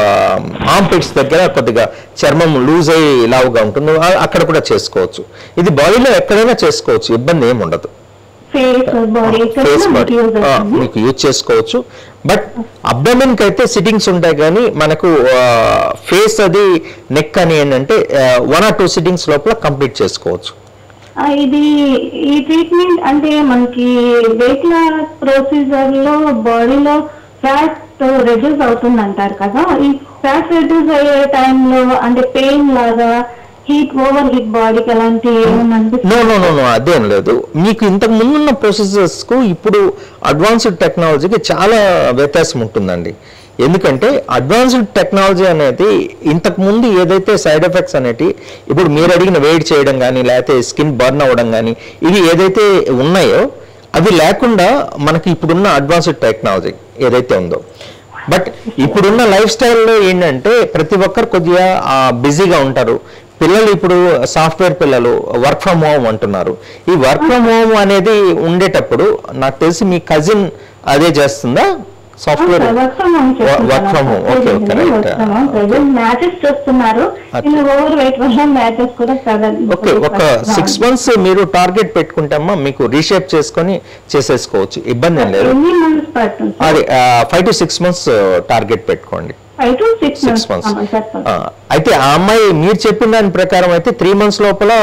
ఆమ్ పిట్స్ దగ్గర కొద్దిగా చర్మం లూజ్ అయ్యి లావుగా ఉంటుంది ఆ- అక్కడ కూడా చేసుకోవచ్చు ఇది బాడీలో ఎక్కడైనా చేసుకోవచ్చు ఇబ్బంది ఏమి ఉండదు ఫేస్ బాడీ ఫేస్ బాడీ మీకు యూజ్ చేసుకోవచ్చు బట్ అబ్డమిన్ కి అయితే సిట్టింగ్స్ ఉంటాయి కానీ మనకు ఫేస్ అది నెక్ అని ఏంటంటే వన్ ఆర్ టూ సిట్టింగ్స్ లోపల కంప్లీట్ చేసుకోవచ్చు ఇది ఈ ట్రీట్మెంట్ అంటే మనకి వెయిట్ లాస్ ప్రొసీజర్ లో బాడీలో ఫ్యాట్ రెడ్యూస్ అవుతుంది అంటారు కదా ఈ ఫ్యాట్ రెడ్యూస్ అయ్యే టైంలో అంటే పెయిన్ లాగా హీట్ ఓవర్ హీట్ బాడీకి అలాంటి ఏమైనా అనిపిస్తుంది నో నో నో నో అదేం లేదు మీకు ఇంతకు ముందున్న processes-కు ఇప్పుడు అడ్వాన్స్డ్ టెక్నాలజీకి చాలా వ్యత్యాసం ఉంటుందండి ఎందుకంటే అడ్వాన్స్డ్ టెక్నాలజీ అనేది ఇంతకు ముందు ఏదైతే సైడ్ ఎఫెక్ట్స్ అనేటి ఇప్పుడు మీరు అడిగిన వెయిట్ చేయడం కానీ లేకపోతే స్కిన్ బర్న్ అవ్వడం కానీ ఇవి ఏదైతే ఉన్నాయో అవి లేకుండా మనకి ఇప్పుడున్న అడ్వాన్స్డ్ టెక్నాలజీ ఏదైతే ఉందో బట్ ఇప్పుడున్న లైఫ్ స్టైల్లో ఏంటంటే ప్రతి ఒక్కరు కొద్దిగా బిజీగా ఉంటారు పిల్లలు ఇప్పుడు సాఫ్ట్వేర్ పిల్లలు వర్క్ ఫ్రమ్ హోమ్ అంటున్నారు ఈ వర్క్ ఫ్రమ్ హోమ్ అనేది ఉండేటప్పుడు నాకు తెలిసి మీ కజిన్ అదే చేస్తుందా software work from home work from home okay okay right present matches చూస్తున్నారు ఇన్ ఓవర్ వెయిట్ వల్ల మ్యాచెస్ కూడా ప్రజెంట్ ఓకే ఒక సిక్స్ మంత్స్ మీరు టార్గెట్ పెట్టుకుంటే అమ్మా మీకు రీషేప్ చేసుకొని చేసేసుకోవచ్చు ఇబ్బంది ఏం లేదు ఎన్ని మంత్స్ పడుతుంది అది five to six months target పెట్టుకోండి five to six six months months అయితే ఆ అమ్మాయి మీరు చెప్పిన దాని ప్రకారం అయితే త్రీ మంత్స్ లోపల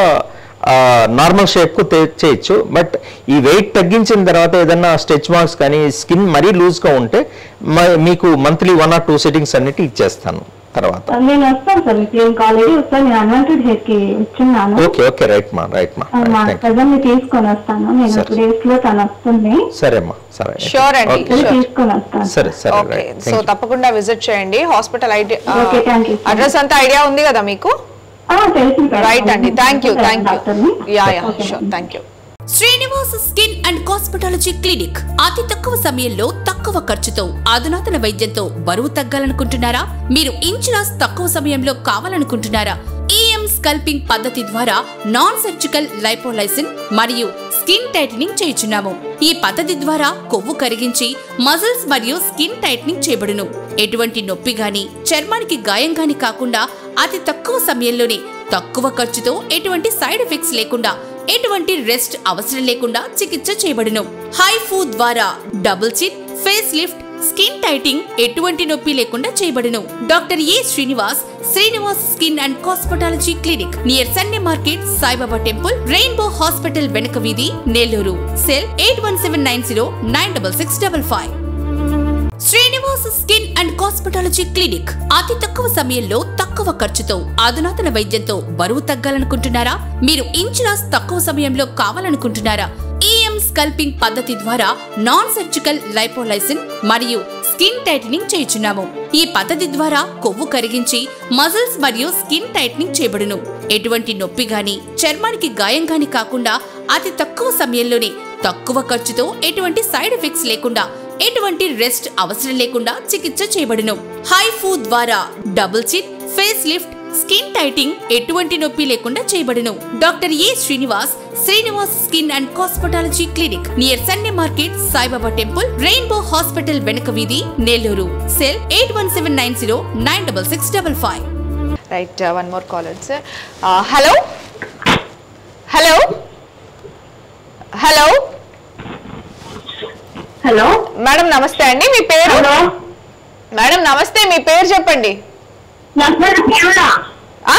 నార్మల్ షేప్ కు తే- చేయొచ్చు బట్ ఈ వెయిట్ తగ్గించిన తర్వాత ఏదన్నా స్ట్రెచ్ మార్క్స్ కానీ స్కిన్ మరీ లూజ్ గా ఉంటే మ- మీకు monthly one or two sittings అన్నిటి ఇచ్చేస్తాను తర్వాత నేను వస్తాను సార్ మీ క్లినిక్ ఆల్రెడీ వస్తాను నేను అన్వాంటెడ్ హెయిర్ కి వచ్చిన్నాను ఓకే ఓకే రైట్ మా రైట్ మా ఆ, మా థ్యాంక్ కజన్ ని తీసుకొని వస్తాను నేను సరే. టూ డేస్ లో తను వస్తుంది సరే అమ్మా సరే Sure అండి. ఓకే. అది Sure. తీసుకొని వస్తాను సరే సరే ఓకే రైట్ సో తప్పకుండా విజిట్ చేయండి hospital idea Okay, thank you. Address అంతా ఐడియా ఉంది కదా మీకు ఆ, తెలిసింది సార్. రైట్ అండి థ్యాంక్ యూ థ్యాంక్ డాక్టర్ని. You yeah yeah Okay, sure thank you Srinivas skin and cosmetology clinic అతి తక్కువ సమయంలో తక్కువ ఖర్చుతో అధునాతన వైద్యంతో బరువు తగ్గాలనుకుంటున్నారా మీరు ఇంచులాస్ తక్కువ సమయంలో కావాలనుకుంటున్నారా ఈఎం స్కల్పింగ్ పద్ధతి ద్వారా నాన్ సర్జికల్ లైపోలైసిన్ మరియు స్కిన్ టైటనింగ్ చేయుచున్నాము ఈ పద్ధతి ద్వారా కొవ్వు కరిగించి మజిల్స్ మరియు స్కిన్ టైటనింగ్ చేయబడును ఎటువంటి నొప్పి గాని చర్మానికి గాయం గాని కాకుండా అతి తక్కువ సమయంలోనే తక్కువ ఖర్చుతో ఎటువంటి సైడ్ ఎఫెక్ట్స్ లేకుండా ఎటువంటి రెస్ట్ అవసరం లేకుండా చికిత్స చేయబడును హై ఫూ ద్వారా డబుల్ చిన్ ఫేస్ లిఫ్ట్ స్కిన్ టైటింగ్ ఎటువంటి నొప్పి లేకుండా చేయబడును doctor A Srinivas Srinivas skin and cosmetology clinic near Sunday market Saibaba temple rainbow hospital వెనక వీధి Nellore cell eight one seven nine zero nine double six double five Srinivas skin and cosmetology clinic అతి తక్కువ సమయంలో తక్కువ ఖర్చుతో అధునాతన వైద్యంతో బరువు తగ్గాలనుకుంటున్నారా మీరు ఇంచులాస్ తక్కువ సమయంలో కావాలనుకుంటున్నారా ఈఎం స్కల్పింగ్ పద్ధతి ద్వారా నాన్ సర్జికల్ లైపోలైసిన్ మరియు స్కిన్ టైటనింగ్ చేయుచున్నాము ఈ పద్ధతి ద్వారా కొవ్వు కరిగించి మజిల్స్ మరియు స్కిన్ టైటనింగ్ చేయబడును ఎటువంటి నొప్పి గాని చర్మానికి గాయం గాని కాకుండా అతి తక్కువ సమయంలోనే తక్కువ ఖర్చుతో ఎటువంటి సైడ్ ఎఫెక్ట్స్ లేకుండా ఎటువంటి రెస్ట్ అవసరం లేకుండా చికిత్స చేయబడును హై ఫూ ద్వారా డబుల్ చిన్ ఫేస్ లిఫ్ట్ స్కిన్ టైటింగ్ ఎటువంటి నొప్పి లేకుండా చేయబడును doctor A Srinivas Srinivas skin and cosmetology clinic near Sunday market Saibaba temple rainbow hospital వెనక వీధి Nellore cell eight one seven nine zero nine double six double five right one more caller sir hello hello hello hello madam నమస్తే అండి మీ పేరు hello madam నమస్తే మీ పేరు చెప్పండి నా పేరు కేరళ ఆ?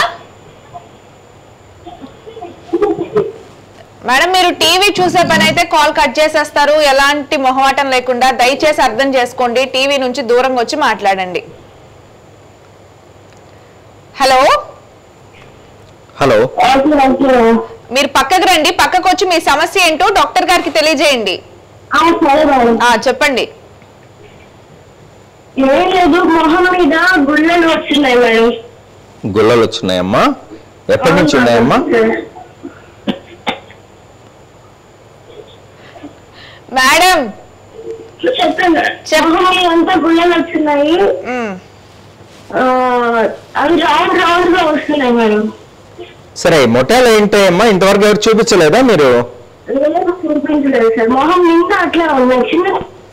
మేడం మీరు టీవీ చూసే పని అయితే కాల్ కట్ చేసేస్తారు ఎలాంటి మొహమాటం లేకుండా దయచేసి అర్థం చేసుకోండి టీవీ నుంచి దూరంగా వచ్చి మాట్లాడండి హలో హలో ఓకే ఓకే మీరు పక్కకు రండి పక్కకు వచ్చి మీ సమస్య ఏంటో డాక్టర్ గారికి తెలియజేయండి ఆ, సరే మేడం ఆ చెప్పండి ఏం లేదు మొహం మీద గుళ్ళలు వచ్చినాయి మేడం గుల్లలు వచ్చినాయమ్మా ఎప్పటి నుంచి ఉన్నాయమ్మా మేడం చెప్పండి మొహం మీద అంతా గుళ్ళలు వచ్చినాయి మ్, ఆ, అవి రౌండ్ రౌండ్ గా వస్తున్నాయి మేడం సరే మొటాలు ఏంటమ్మా ఇంతవరకు ఎవరు చూపించలేదా మీరు లేదు చూపించలేదు సార్ మొహం నిండా అట్లా ఉన్నాయి చిన్న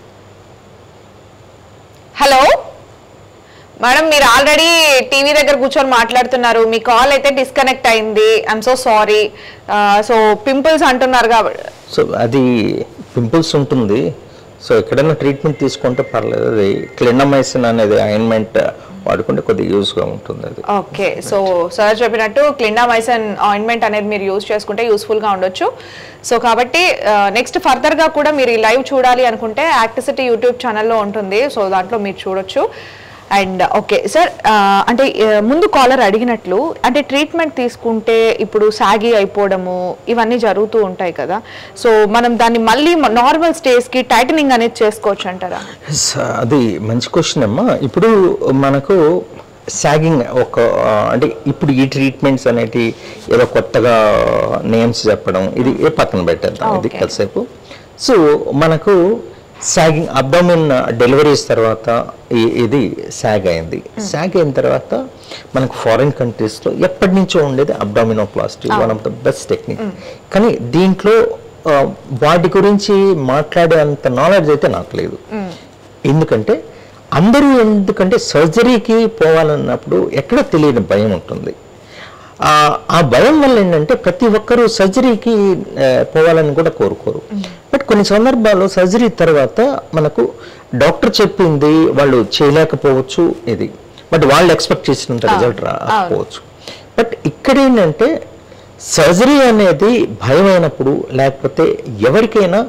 హలో మేడం మీరు ఆల్రెడీ టీవీ దగ్గర కూర్చొని మాట్లాడుతున్నారు మీ కాల్ అయితే డిస్కనెక్ట్ అయింది I'm so sorry so pimples అంటున్నారు కాబట్టి సో అది పింపుల్స్ ఉంటుంది సో ఎక్కడైనా ట్రీట్మెంట్ తీసుకుంటే పర్లేదు అది క్లిండమైసిన్ అనేది ఆయింట్మెంట్ వాడుకుంటే కొద్దిగా యూస్గా ఉంటుంది అది ఓకే సో సార్ చెప్పినట్టు క్లిండామైసన్ ఆయింట్మెంట్ అనేది మీరు యూస్ చేసుకుంటే యూస్ఫుల్గా ఉండొచ్చు సో కాబట్టి నెక్స్ట్ ఫర్దర్గా కూడా మీరు ఈ లైవ్ చూడాలి అనుకుంటే యాక్టిసిటీ యూట్యూబ్ ఛానల్లో ఉంటుంది సో దాంట్లో మీరు చూడొచ్చు అండ్ ఓకే సార్ అంటే ఆ, ముందు కాలర్ అడిగినట్లు అంటే ట్రీట్మెంట్ తీసుకుంటే ఇప్పుడు సాగి అయిపోవడము ఇవన్నీ జరుగుతూ ఉంటాయి కదా సో మనం దాన్ని మళ్ళీ నార్మల్ స్టేజ్కి టైటనింగ్ అనేది చేసుకోవచ్చు అంటారా స- అది మంచి క్వశ్చన్ అమ్మా ఇప్పుడు మనకు సాగింగ్ ఒక ఆ, అంటే ఇప్పుడు ఈ ట్రీట్మెంట్స్ అనేటి ఏదో కొత్తగా నేమ్స్ చెప్పడం ఇది ఏ పక్కన పెట్టేద్దాం ఇది Okay. కాసేపు సో మనకు సాగింగ్ అబ్డోమిన్ డెలివరీస్ తర్వాత ఈ- ఇది సాగ్ అయింది సాగ్ అయిన తర్వాత మనకు ఫారిన్ కంట్రీస్లో ఎప్పటి నుంచో ఉండేది abdominoplasty one of the best technique కానీ దీంట్లో ఆ, వాటి గురించి మాట్లాడే అంత నాలెడ్జ్ అయితే నాకు లేదు ఎందుకంటే అందరూ ఎందుకంటే సర్జరీకి పోవాలన్నప్పుడు ఎక్కడ తెలియని భయం ఉంటుంది ఆ ఆ భయం వల్ల ఏంటంటే ప్రతి ఒక్కరూ సర్జరీకి ఆ, పోవాలని కూడా కోరుకోరు బట్ కొన్ని సందర్భాల్లో సర్జరీ తర్వాత మనకు డాక్టర్ చెప్పింది వాళ్ళు చేయలేకపోవచ్చు ఇది బట్ వాళ్ళు ఎక్స్పెక్ట్ చేసినంత రిజల్ట్ రాకపోవచ్చు బట్ ఇక్కడ ఏంటంటే సర్జరీ అనేది భయమైనప్పుడు లేకపోతే ఎవరికైనా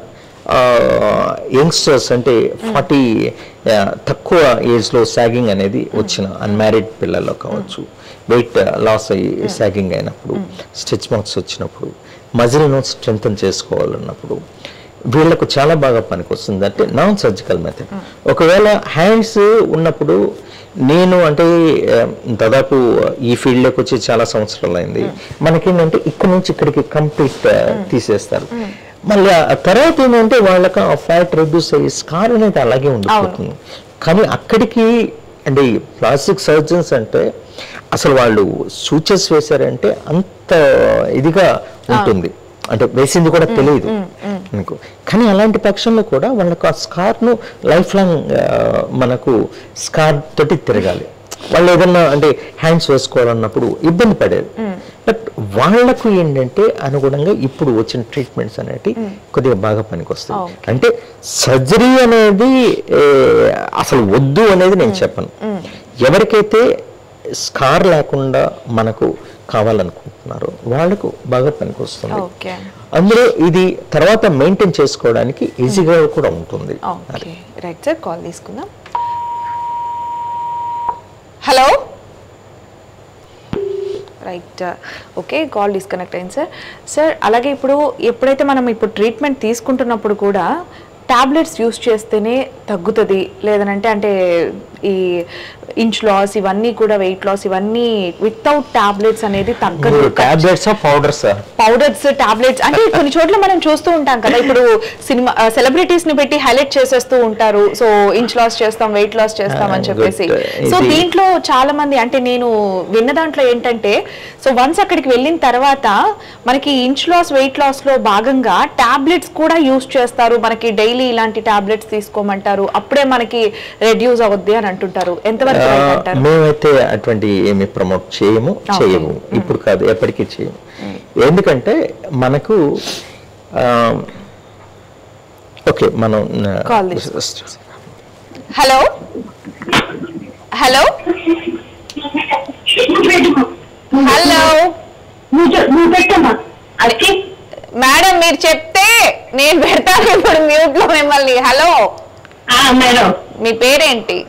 యంగ్స్టర్స్ అంటే ఫార్టీ తక్కువ ఏజ్లో సాగింగ్ అనేది వచ్చిన అన్మ్యారీడ్ పిల్లల్లో కావచ్చు వెయిట్ లాస్ అయ్యి సాగింగ్ అయినప్పుడు స్టిచ్ మార్క్స్ వచ్చినప్పుడు మజిల్ను స్ట్రెంగ్తన్ చేసుకోవాలన్నప్పుడు వీళ్ళకు చాలా బాగా పనికొస్తుంది అంటే నాన్ సర్జికల్ మెథడ్ ఒకవేళ హ్యాండ్స్ ఉన్నప్పుడు నేను అంటే ఆ, దాదాపు ఈ ఫీల్డ్లోకి వచ్చి చాలా సంవత్సరాలు అయింది మనకేంటంటే ఇక్కడ నుంచి ఇక్కడికి కంప్లీట్ తీసేస్తారు మళ్ళీ ఆ తర్వాత ఏంటంటే వాళ్ళకి ఆ ఫ్యాట్ రెడ్యూస్ అయ్యి స్కార్ అనేది అలాగే ఉండిపోతుంది కానీ అక్కడికి అంటే ప్లాస్టిక్ సర్జన్స్ అంటే అసలు వాళ్ళు సూచర్స్ వేశారంటే అంత ఇదిగా ఉంటుంది అంటే వేసింది కూడా తెలియదు మీకు కానీ అలాంటి పక్షంలో కూడా వాళ్ళకు ఆ స్కార్ను లైఫ్ లాంగ్ మనకు స్కార్ తోటి తిరగాలి వాళ్ళు ఏదన్నా అంటే హ్యాండ్స్ వేసుకోవాలన్నప్పుడు ఇబ్బంది పడేది బట్ వాళ్లకు ఏంటంటే అనుగుణంగా ఇప్పుడు వచ్చిన ట్రీట్మెంట్స్ అనేవి కొద్దిగా బాగా పనికొస్తాయి అంటే సర్జరీ అనేది ఏ, అసలు వద్దు అనేది నేను చెప్పను ఎవరికైతే స్కార్ లేకుండా మనకు కావాలనుకుంటున్నారో వాళ్ళకు బాగా పనికొస్తుంది ఓకే అందులో ఇది తర్వాత మెయింటైన్ చేసుకోవడానికి ఈజీగా కూడా ఉంటుంది ఓకే రైట్ సార్ కాల్ తీసుకుందాం hello right okay call disconnect అయింది సార్ సార్ అలాగే ఇప్పుడు ఎప్పుడైతే మనం ఇప్పుడు ట్రీట్మెంట్ తీసుకుంటున్నప్పుడు కూడా టాబ్లెట్స్ యూస్ చేస్తేనే తగ్గుతుంది లేదనంటే అంటే ఈ ఇంచ్ లాస్ ఇవన్నీ కూడా వెయిట్ లాస్ ఇవన్నీ వితౌట్ టాబ్లెట్స్ అనేది తగ్గదు టాబ్లెట్స్ పౌడర్స్ పౌడర్స్ టాబ్లెట్స్ అంటే కొన్ని చోట్ల మనం చూస్తూ ఉంటాం కదా ఇప్పుడు సినిమా సెలబ్రిటీస్ ని పెట్టి హైలైట్ చేసేస్తూ ఉంటారు సో ఇంచ్ లాస్ చేస్తాం వెయిట్ లాస్ చేస్తాం అని Ah, చెప్పేసి good. సో ఇది- దీంట్లో చాలా మంది అంటే నేను విన్న దాంట్లో ఏంటంటే సో వన్స్ అక్కడికి వెళ్ళిన తర్వాత మనకి ఇంచ్ లాస్ వెయిట్ లాస్ లో భాగంగా టాబ్లెట్స్ కూడా యూస్ చేస్తారు మనకి డైలీ ఇలాంటి టాబ్లెట్స్ తీసుకోమంటారు అప్పుడే మనకి రెడ్యూస్ అవుద్ది అని అంటుంటారు ఎంతవరకు right అంటారు మేమైతే అటువంటి ఏమి ప్రమోట్ చేయము చేయము ఇప్పుడు కాదు ఎప్పటికీ చేయము ఎందుకంటే మనకు ఓకే మనం Call this. Hello hello hello నువ్వు పెట్టమ్మా అది మేడం మీరు చెప్తే నేను పెడతాను ఇప్పుడు మ్యూట్ లో మిమ్మల్ని హలో మేడం మీ పేరేంటి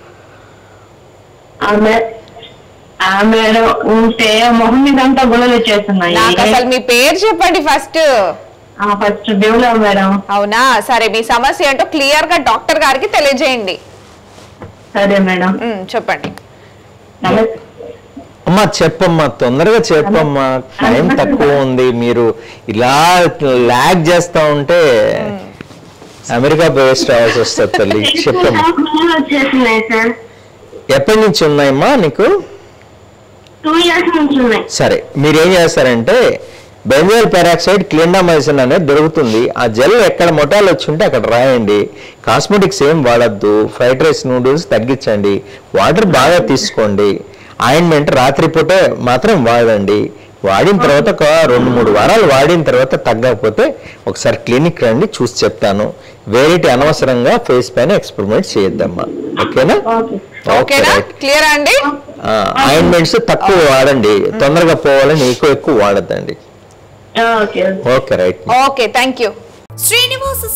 మేడం ఉంటే మొహం మీద అంతా గొడవలు వచ్చేస్తున్నాయి నాకు అసలు మీ పేరు చెప్పండి ఫస్ట్ ఫస్ట్ దేవులో మేడం అవునా సరే మీ సమస్య ఏంటో క్లియర్ గా డాక్టర్ గారికి తెలియజేయండి సరే మేడం ఉమ్, చెప్పండి నమస్తే అమ్మా చెప్పమ్మా తొందరగా చెప్పమ్మా టైం తక్కువ ఉంది మీరు ఇలా లాగ్ చేస్తా ఉంటే అమెరికా బేస్ రావాల్సి వస్తుంది తల్లి చెప్పమ్మా గొడవలు వచ్చేస్తున్నాయి సార్ ఎప్పటి నుంచి ఉన్నాయమ్మా నీకు టూ ఇయర్స్ నుంచి ఉన్నాయి సరే మీరు ఏం చేస్తారంటే బెంజోల్ పెరాక్సైడ్ క్లిండామైసిన్ అనేది దొరుకుతుంది ఆ జెల్ ఎక్కడ మొటాలు వచ్చి ఉంటే అక్కడ రాయండి కాస్మెటిక్స్ ఏం వాడద్దు ఫ్రైడ్ రైస్ నూడిల్స్ తగ్గించండి వాటర్ బాగా తీసుకోండి ఆయింట్మెంట్ రాత్రిపూటే మాత్రం వాడండి వాడిన తర్వాత ఒక రెండు మూడు వారాలు వాడిన తర్వాత తగ్గకపోతే ఒకసారి క్లినిక్ రండి చూసి చెప్తాను వేరేటి అనవసరంగా ఫేస్ పైన ఎక్స్పెరిమెంట్ చేయొద్దమ్మా ఓకేనా ఓకేనా రైట్ క్లియర్ అండి ఆయింట్మెంట్స్ తక్కువ వాడండి తొందరగా పోవాలని ఎక్కువ ఎక్కువ వాడద్దండి okay okay right okay thank you Srinivas skin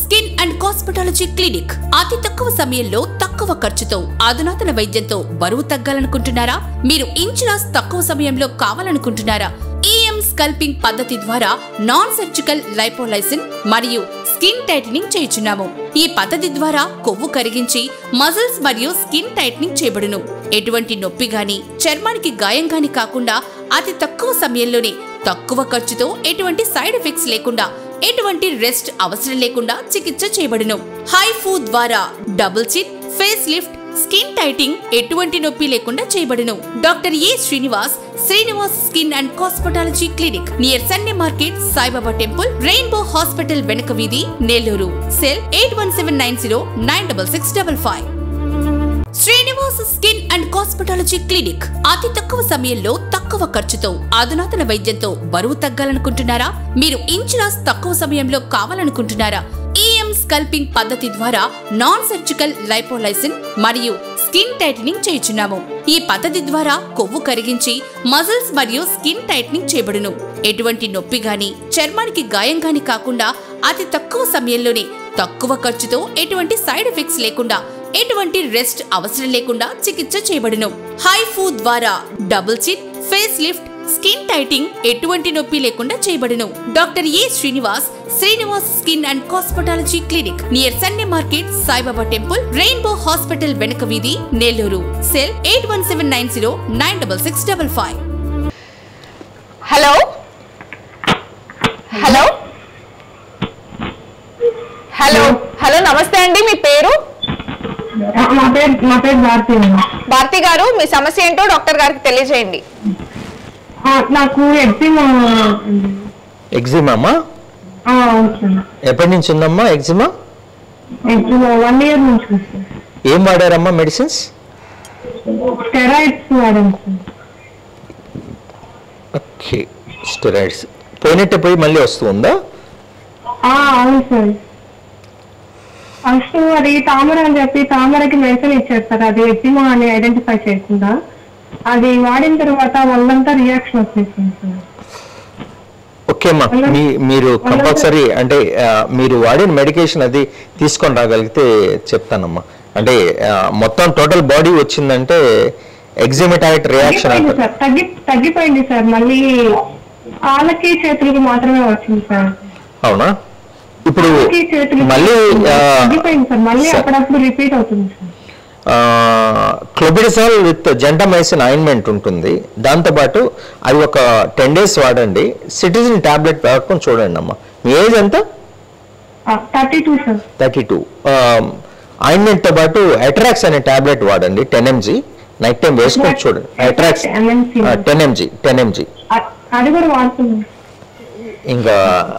and cosmetology clinic అతి తక్కువ సమయంలో తక్కువ ఖర్చుతో అధునాతన వైద్యంతో బరువు తగ్గాలనుకుంటున్నారా మీరు ఇంచులాస్ తక్కువ సమయంలో కావాలనుకుంటున్నారా ఈఎం స్కల్పింగ్ పద్ధతి ద్వారా నాన్ సర్జికల్ లైపోలైసిన్ మరియు స్కిన్ టైటనింగ్ చేయుచున్నాము ఈ పద్ధతి ద్వారా కొవ్వు కరిగించి మజిల్స్ మరియు స్కిన్ టైటనింగ్ చేయబడును ఎటువంటి నొప్పి గాని చర్మానికి గాయం గాని కాకుండా అతి తక్కువ సమయంలోనే తక్కువ ఖర్చుతో ఎటువంటి సైడ్ ఎఫెక్ట్స్ లేకుండా ఎటువంటి రెస్ట్ అవసరం లేకుండా చికిత్స చేయబడును హై ఫూ ద్వారా డబుల్ చిన్ ఫేస్ లిఫ్ట్ స్కిన్ టైటింగ్ ఎటువంటి నొప్పి లేకుండా చేయబడును doctor A Srinivas Srinivas skin and cosmetology clinic near Sunday market Saibaba temple rainbow hospital వెనక వీధి Nellore cell eight one seven nine zero nine double six double five Srinivas skin and cosmetology clinic అతి తక్కువ సమయంలో తక్కువ ఖర్చుతో అధునాతన వైద్యంతో బరువు తగ్గాలనుకుంటున్నారా మీరు ఇంచులాస్ తక్కువ సమయంలో కావాలనుకుంటున్నారా ఈఎం స్కల్పింగ్ పద్ధతి ద్వారా నాన్ సర్జికల్ లైపోలైసిన్ మరియు స్కిన్ టైటనింగ్ చేయుచున్నాము ఈ పద్ధతి ద్వారా కొవ్వు కరిగించి మజిల్స్ మరియు స్కిన్ టైటనింగ్ చేయబడును ఎటువంటి నొప్పి గాని చర్మానికి గాయం గాని కాకుండా అతి తక్కువ సమయంలోనే తక్కువ ఖర్చుతో ఎటువంటి సైడ్ ఎఫెక్ట్స్ లేకుండా ఎటువంటి రెస్ట్ అవసరం లేకుండా చికిత్స చేయబడును హై ఫూ ద్వారా డబుల్ చిన్ ఫేస్ లిఫ్ట్ స్కిన్ టైటింగ్ ఎటువంటి నొప్పి లేకుండా చేయబడును doctor A Srinivas Srinivas skin and cosmetology clinic near Sunday market Saibaba temple rainbow hospital వెనక వీధి Nellore cell eight one seven nine zero nine double six double five hello hello hello hello నమస్తే అండి మీ పేరు మా పేరు మా పేరు భారతి అండి. భారతి గారు మీ సమస్య ఏంటో డాక్టర్ గారికి తెలియజేయండి ఆ, నాకు ఎగ్జిమా ఎగ్జిమామా అవుతుంది ఎప్పటి నుంచి ఉందమ్మా ఎగ్జిమా ఎగ్జిమా వన్ ఇయర్ నుంచి వస్తుంది ఏం వాడారమ్మా మెడిసిన్స్ స్టెరాయిడ్స్ వాడాను సార్ ఓకే స్టెరాయిడ్స్ పోయినట్టే పోయి మళ్ళీ వస్తుందా ఆ, అవును సార్ ఫస్ట్ అది తామర అని చెప్పి తామరకి మెడిసిన్ ఇచ్చారు సార్ అది ఎగ్జిమా అని ఐడెంటిఫై చేయకుండా అది వాడిన తర్వాత వాళ్ళంతా రియాక్షన్ వచ్చేసింది సార్ ఓకే అమ్మా మీ మీరు కంపల్సరీ అంటే ఆ, మీరు వాడిన మెడికేషన్ అది తీసుకొని రాగలిగితే చెప్తానమ్మా అంటే ఆ, మొత్తం టోటల్ బాడీ వచ్చిందంటే ఎగ్జిమిటైట్ రియాక్షన్ తగ్గిపోయింది అంటారు సార్ తగ్గి తగ్గిపోయింది సార్ మళ్ళీ కాళ్ళకి చేతులకి మాత్రమే వచ్చింది సార్ అవునా ఇప్పుడు కాళ్ళకి చేతులకి మళ్ళీ ఆ, తగ్గిపోయింది సార్ మళ్ళీ సార్. అప్పుడప్పుడు రిపీట్ అవుతుంది sir clobetasol with gentamicin ointment ఉంటుంది దాంతోపాటు అది ఒక టెన్ డేస్ వాడండి సిటిజన్ టాబ్లెట్ వాడుకొని చూడండి అమ్మా మీ ఏజ్ ఎంత thirty two sir thirty two ఆయింట్మెంట్తో పాటు అట్రాక్స్ అనే టాబ్లెట్ వాడండి టెన్ ఎంజీ నైట్ టైం వేసుకొని చూడండి Atarax MNC. Ten MG ten MG అ- అది కూడా వాడుతున్నాం ఇంకా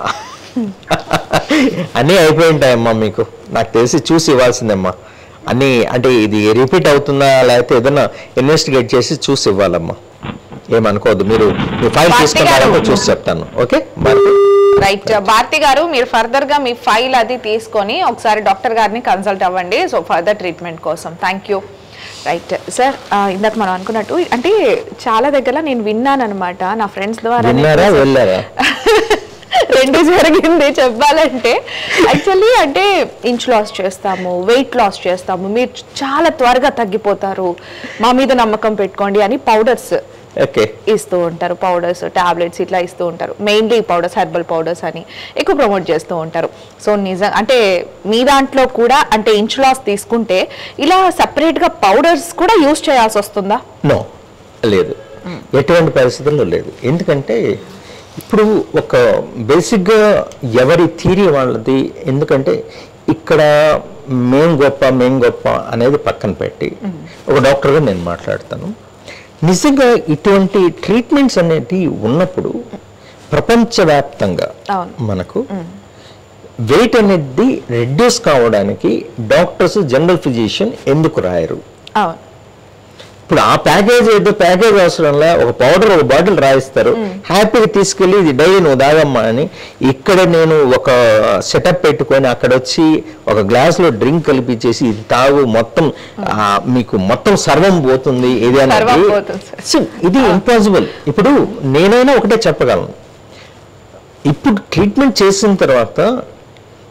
అన్నీ అయిపోయి ఉంటాయమ్మా మీకు నాకు తెలిసి చూసి ఇవ్వాల్సిందమ్మా అన్నీ అంటే ఇది రిపీట్ అవుతుందా లేకపోతే ఏదైనా ఇన్వెస్టిగేట్ చేసి చూసి ఇవ్వాలమ్మా ఏమనుకోవద్దు మీరు మీ ఫైల్ భారతి తీసుకుంటారో గారు. చూసి చెప్తాను ఓకే భారతి రైట్ భారతి గారు మీరు ఫర్దర్ గా మీ ఫైల్ అది తీసుకొని ఒకసారి డాక్టర్ గారిని కన్సల్ట్ అవ్వండి సో ఫర్దర్ ట్రీట్మెంట్ కోసం థ్యాంక్ యూ రైట్ సార్ ఇందాక మనం అనుకున్నట్టు అంటే చాలా దగ్గర నేను విన్నాను అనమాట నా ఫ్రెండ్స్ ద్వారా విన్నారా వెళ్ళారా రెండు జరిగింది చెప్పాలంటే యాక్చువల్లీ అంటే ఇంచ్ లాస్ చేస్తాము వెయిట్ లాస్ చేస్తాము మీరు చాలా త్వరగా తగ్గిపోతారు మా మీద నమ్మకం పెట్టుకోండి అని పౌడర్స్ ఓకే ఇస్తూ ఉంటారు పౌడర్స్ టాబ్లెట్స్ ఇట్లా ఇస్తూ ఉంటారు మెయిన్లీ పౌడర్స్ హెర్బల్ పౌడర్స్ అని ఎక్కువ ప్రమోట్ చేస్తూ ఉంటారు సో నిజం అంటే మీ దాంట్లో కూడా అంటే ఇంచ్ లాస్ తీసుకుంటే ఇలా సపరేట్గా పౌడర్స్ కూడా యూస్ చేయాల్సి వస్తుందా నో లేదు ఎటువంటి పరిస్థితుల్లో లేదు ఎందుకంటే ఇప్పుడు ఒక బేసిక్గా ఎవరి థీరీ వాళ్ళది ఎందుకంటే ఇక్కడ మేం గొప్ప మేం గొప్ప అనేది పక్కన పెట్టి ఒక డాక్టర్గా నేను మాట్లాడతాను నిజంగా ఇటువంటి ట్రీట్మెంట్స్ అనేటివి ఉన్నప్పుడు ప్రపంచవ్యాప్తంగా అవును. మనకు వెయిట్ అనేది రెడ్యూస్ కావడానికి డాక్టర్స్ జనరల్ ఫిజిషియన్ ఎందుకు రాయరు అవును ఇప్పుడు ఆ ప్యాకేజ్ ఏదో ప్యాకేజ్ అవసరంలా ఒక పౌడర్ ఒక బాటిల్ రాయిస్తారు హ్యాపీగా తీసుకెళ్ళి ఇది డైలీ నువ్వు తాగమ్మా అని ఇక్కడ నేను ఒక సెటప్ పెట్టుకొని అక్కడ వచ్చి ఒక గ్లాస్ లో డ్రింక్ కలిపించేసి ఇది తాగు మొత్తం ఆ, మీకు మొత్తం సర్వం పోతుంది ఇది సర్వం అనేది పోతుంది, sir. See, ఇది ఇంపాసిబుల్ ఇప్పుడు నేనైనా ఒకటే చెప్పగలను ఇప్పుడు ట్రీట్మెంట్ చేసిన తర్వాత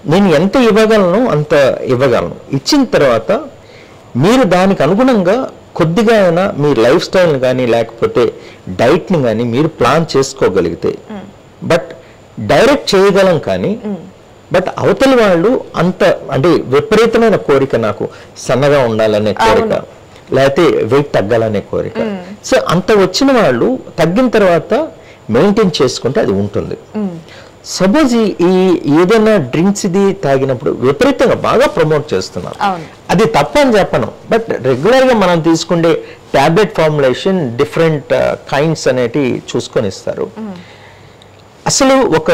నేను ఎంత ఇవ్వగలను అంత ఇవ్వగలను ఇచ్చిన తర్వాత మీరు దానికి అనుగుణంగా కొద్దిగా అయినా మీ లైఫ్ స్టైల్ని కానీ లేకపోతే డైట్ని కానీ మీరు ప్లాన్ చేసుకోగలిగితే బట్ డైరెక్ట్ చేయగలం కానీ బట్ అవతలి వాళ్ళు అంత అంటే విపరీతమైన కోరిక నాకు సన్నగా ఉండాలనే కోరిక లేకపోతే వెయిట్ తగ్గాలనే కోరిక సో అంత వచ్చిన వాళ్ళు తగ్గిన తర్వాత మెయింటైన్ చేసుకుంటే అది ఉంటుంది సపోజ్ ఈ ఏదైనా డ్రింక్స్ ఇది తాగినప్పుడు విపరీతంగా బాగా ప్రమోట్ చేస్తున్నారు అవును. అది తప్పని చెప్పను బట్ రెగ్యులర్గా మనం తీసుకుంటే టాబ్లెట్ ఫార్ములేషన్ డిఫరెంట్ కైండ్స్ అనేటి చూసుకొని ఇస్తారు అసలు ఒక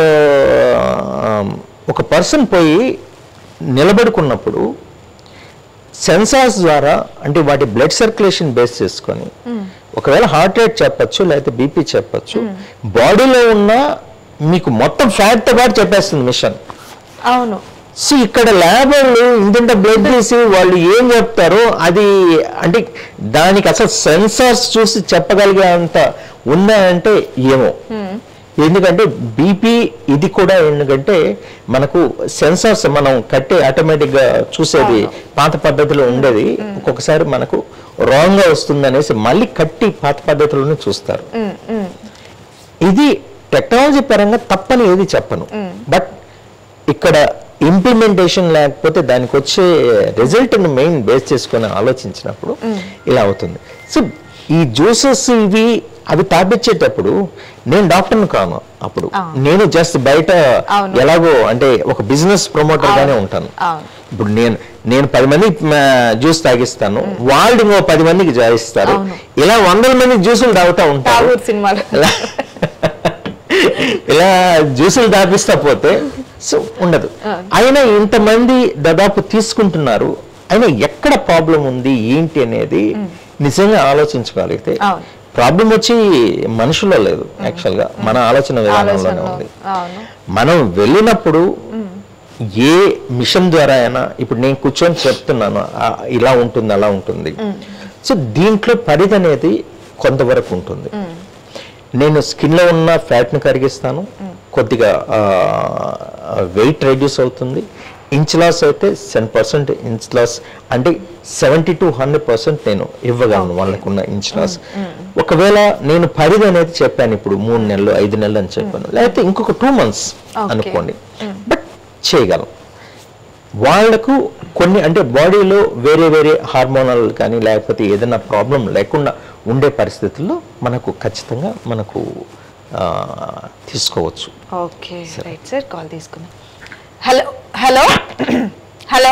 ఒక పర్సన్ పోయి నిలబడుకున్నప్పుడు సెన్సార్స్ ద్వారా అంటే వాటి బ్లడ్ సర్క్యులేషన్ బేస్ చేసుకొని ఒకవేళ హార్ట్ రేట్ చెప్పచ్చు లేకపోతే బీపీ చెప్పచ్చు బాడీలో ఉన్న మీకు మొత్తం ఫ్యాట్తో పాటు చెప్పేస్తుంది మిషన్ అవును సో ఇక్కడ ల్యాబ్ వాళ్ళు ఇంత బ్లడ్ తీసి వాళ్ళు ఏం చెప్తారో అది అంటే దానికి అసలు సెన్సార్స్ చూసి చెప్పగలిగే అంత ఉందా అంటే ఏమో ఎందుకంటే బీపీ ఇది కూడా ఎందుకంటే మనకు సెన్సార్స్ మనం కట్టే ఆటోమేటిక్ గా చూసేది పాత పద్ధతిలో ఉండేది ఒక్కొక్కసారి మనకు రాంగ్ గా వస్తుంది అనేసి మళ్ళీ కట్టి పాత పద్ధతిలోనే చూస్తారు ఇది టెక్నాలజీ పరంగా తప్పని ఏది చెప్పను బట్ ఇక్కడ ఇంప్లిమెంటేషన్ లేకపోతే దానికి వచ్చే రిజల్ట్ మెయిన్ బేస్ చేసుకొని ఆలోచించినప్పుడు ఇలా అవుతుంది సో ఈ జ్యూసెస్ ఇవి అవి తాపించేటప్పుడు నేను డాక్టర్ని కాను అప్పుడు నేను జస్ట్ బయట అవును. ఎలాగో అంటే ఒక బిజినెస్ ప్రమోటర్ గానే ఉంటాను అవును. ఇప్పుడు నేను నేను పది మంది జ్యూస్ తాగిస్తాను వాళ్ళు ఇంకో పది మందికి జాయిస్తారు అవును. ఇలా వందల మంది జ్యూసులు తాగుతా ఉంటారు టాగూర్ సినిమాలో ఇలా- ఇలా జ్యూసులు దాపిస్తా పోతే సో ఉండదు అయినా ఇంతమంది దాదాపు తీసుకుంటున్నారు అయినా ఎక్కడ ప్రాబ్లం ఉంది ఏంటి అనేది నిజంగా ఆలోచించగలిగితే అవును. ప్రాబ్లం వచ్చి మనుషుల్లో లేదు యాక్చువల్ గా మన ఆలోచన విధానంలోనే ఆలోచనలో. ఉంది అవును మనం వెళ్ళినప్పుడు ఏ మిషన్ ద్వారా అయినా ఇప్పుడు నేను కూర్చొని చెప్తున్నాను ఆ, ఇలా ఉంటుంది అలా ఉంటుంది సో దీంట్లో పరిధి అనేది కొంతవరకు ఉంటుంది నేను స్కిన్లో ఉన్న ఫ్యాట్ని కరిగిస్తాను కొద్దిగా వెయిట్ రెడ్యూస్ అవుతుంది ఇంచ్ లాస్ అయితే సెవెన్ పర్సెంట్ ఇంచ్ లాస్ అంటే సెవెంటీ టు హండ్రెడ్ పర్సెంట్ నేను ఇవ్వగలను వాళ్ళకున్న ఇంచ్ లాస్ ఒకవేళ నేను పరిధి అనేది చెప్పాను ఇప్పుడు మూడు నెలలు ఐదు నెలలు అని చెప్పాను లేకపోతే ఇంకొక టూ మంత్స్ Okay. అనుకోండి బట్ చేయగలం వాళ్ళకు కొన్ని అంటే బాడీలో వేరే వేరే హార్మోనల్ కానీ లేకపోతే ఏదైనా ప్రాబ్లం లేకుండా ఉండే పరిస్థితుల్లో మనకు ఖచ్చితంగా మనకు ఆ, తీసుకోవచ్చు ఓకే రైట్ సార్ కాల్ తీసుకుందాం hello hello hello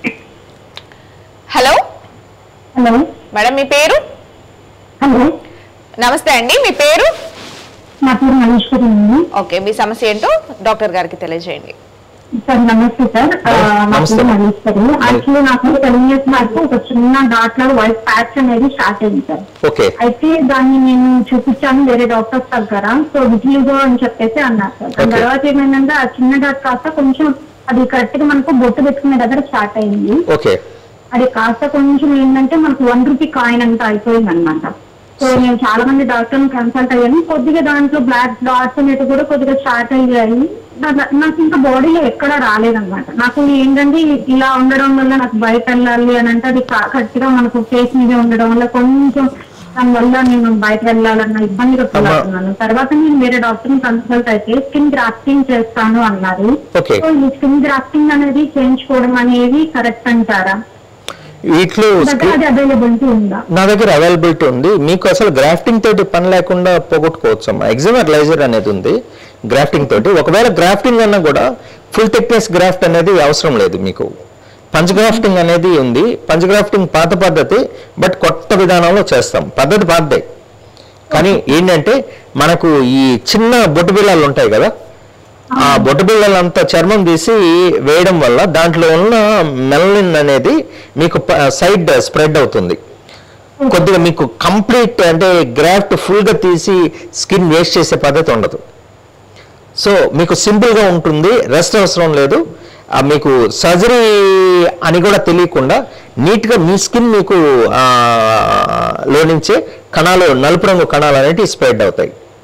hello hello madam మీ పేరు హలో నమస్తే అండి మీ పేరు నా పేరు మహేశ్వరి అండి ఓకే మీ సమస్య ఏంటో డాక్టర్ గారికి తెలియజేయండి సార్ నమస్తే సార్ ఆ, నా నమస్తే. పేరు మహేశ్వరి యాక్చువల్లీ నాకు టెన్ ఇయర్స్ బ్యాక్ ఒక చిన్న డాట్ లో వైట్ ప్యాచ్ అనేది స్టార్ట్ అయింది సార్ ఓకే అయితే దాన్ని నేను చూపించాను వేరే డాక్టర్స్ దగ్గర సో విజిలిగో అని చెప్పేసి అన్నారు సార్ దాని Okay. తర్వాత ఏమైందంటే ఆ చిన్న డాట్ కాస్త కొంచెం అది కరెక్ట్ గా మనకు బొట్టు పెట్టుకునే దగ్గర స్టార్ట్ అయింది ఓకే అది కాస్త కొంచెం ఏంటంటే మనకు వన్ రూపీ కాయిన్ అంతా అయిపోయింది అనమాట సో నేను చాలా మంది డాక్టర్ కన్సల్ట్ అయ్యాను కొద్దిగా దాంట్లో బ్లాక్ డాట్స్ అనేవి కూడా కొద్దిగా స్టార్ట్ అయ్యాయి నా- నాకు ఇంకా బాడీలో ఎక్కడ రాలేదన్నమాట నాకు ఏంటంటే ఇలా ఉండడం వల్ల నాకు బయట వెళ్ళాలి అని అంటే అది కరెక్ట్ గా మనకు ఫేస్ మీద ఉండడం వల్ల కొంచెం దాని వల్ల నేను బయట వెళ్ళాలన్న ఇబ్బందిగా ఫీల్ అమ్మా. అవుతున్నాను తర్వాత నేను వేరే డాక్టర్ ని కన్సల్ట్ అయితే స్కిన్ గ్రాఫ్టింగ్ చేస్తాను అన్నారు Okay. సో ఈ స్కిన్ గ్రాఫ్టింగ్ అనేది చేయించుకోవడం అనేది కరెక్ట్ అంటారా వీటిలో దగ్గర అది అవైలబిలిటీ ఉందా నా దగ్గర అవైలబిలిటీ ఉంది మీకు అసలు గ్రాఫ్టింగ్ తోటి పని లేకుండా పోగొట్టుకోవచ్చు అమ్మా ఎగ్జామర్ లైజర్ అనేది ఉంది గ్రాఫ్టింగ్ తోటి ఒకవేళ గ్రాఫ్టింగ్ అన్నా కూడా ఫుల్ థిక్నెస్ గ్రాఫ్ట్ అనేది అవసరం లేదు మీకు పంచ్ గ్రాఫ్టింగ్ అనేది ఉంది పంచ్ గ్రాఫ్టింగ్ పాత పద్ధతి బట్ కొత్త విధానంలో చేస్తాం పద్ధతి పాతదే కానీ ఏంటంటే మనకు ఈ చిన్న బొట్టు బిళ్ళలు ఉంటాయి కదా ఆ బొట్టు బిళ్ళలంతా చర్మం తీసి వేయడం వల్ల దాంట్లో ఉన్న మెలనిన్ అనేది మీకు సైడ్ స్ప్రెడ్ అవుతుంది కొద్దిగా మీకు కంప్లీట్ అంటే గ్రాఫ్ట్ ఫుల్గా తీసి స్కిన్ వేస్ట్ చేసే పద్ధతి ఉండదు సో మీకు సింపుల్గా ఉంటుంది రెస్ట్ అవసరం లేదు ఆ మీకు సర్జరీ అని కూడా తెలియకుండా నీట్గా మీ స్కిన్ మీకు ఆ, లో నుంచే కణాలు నలుపు రంగు కణాలు అనేవి స్ప్రెడ్ అవుతాయి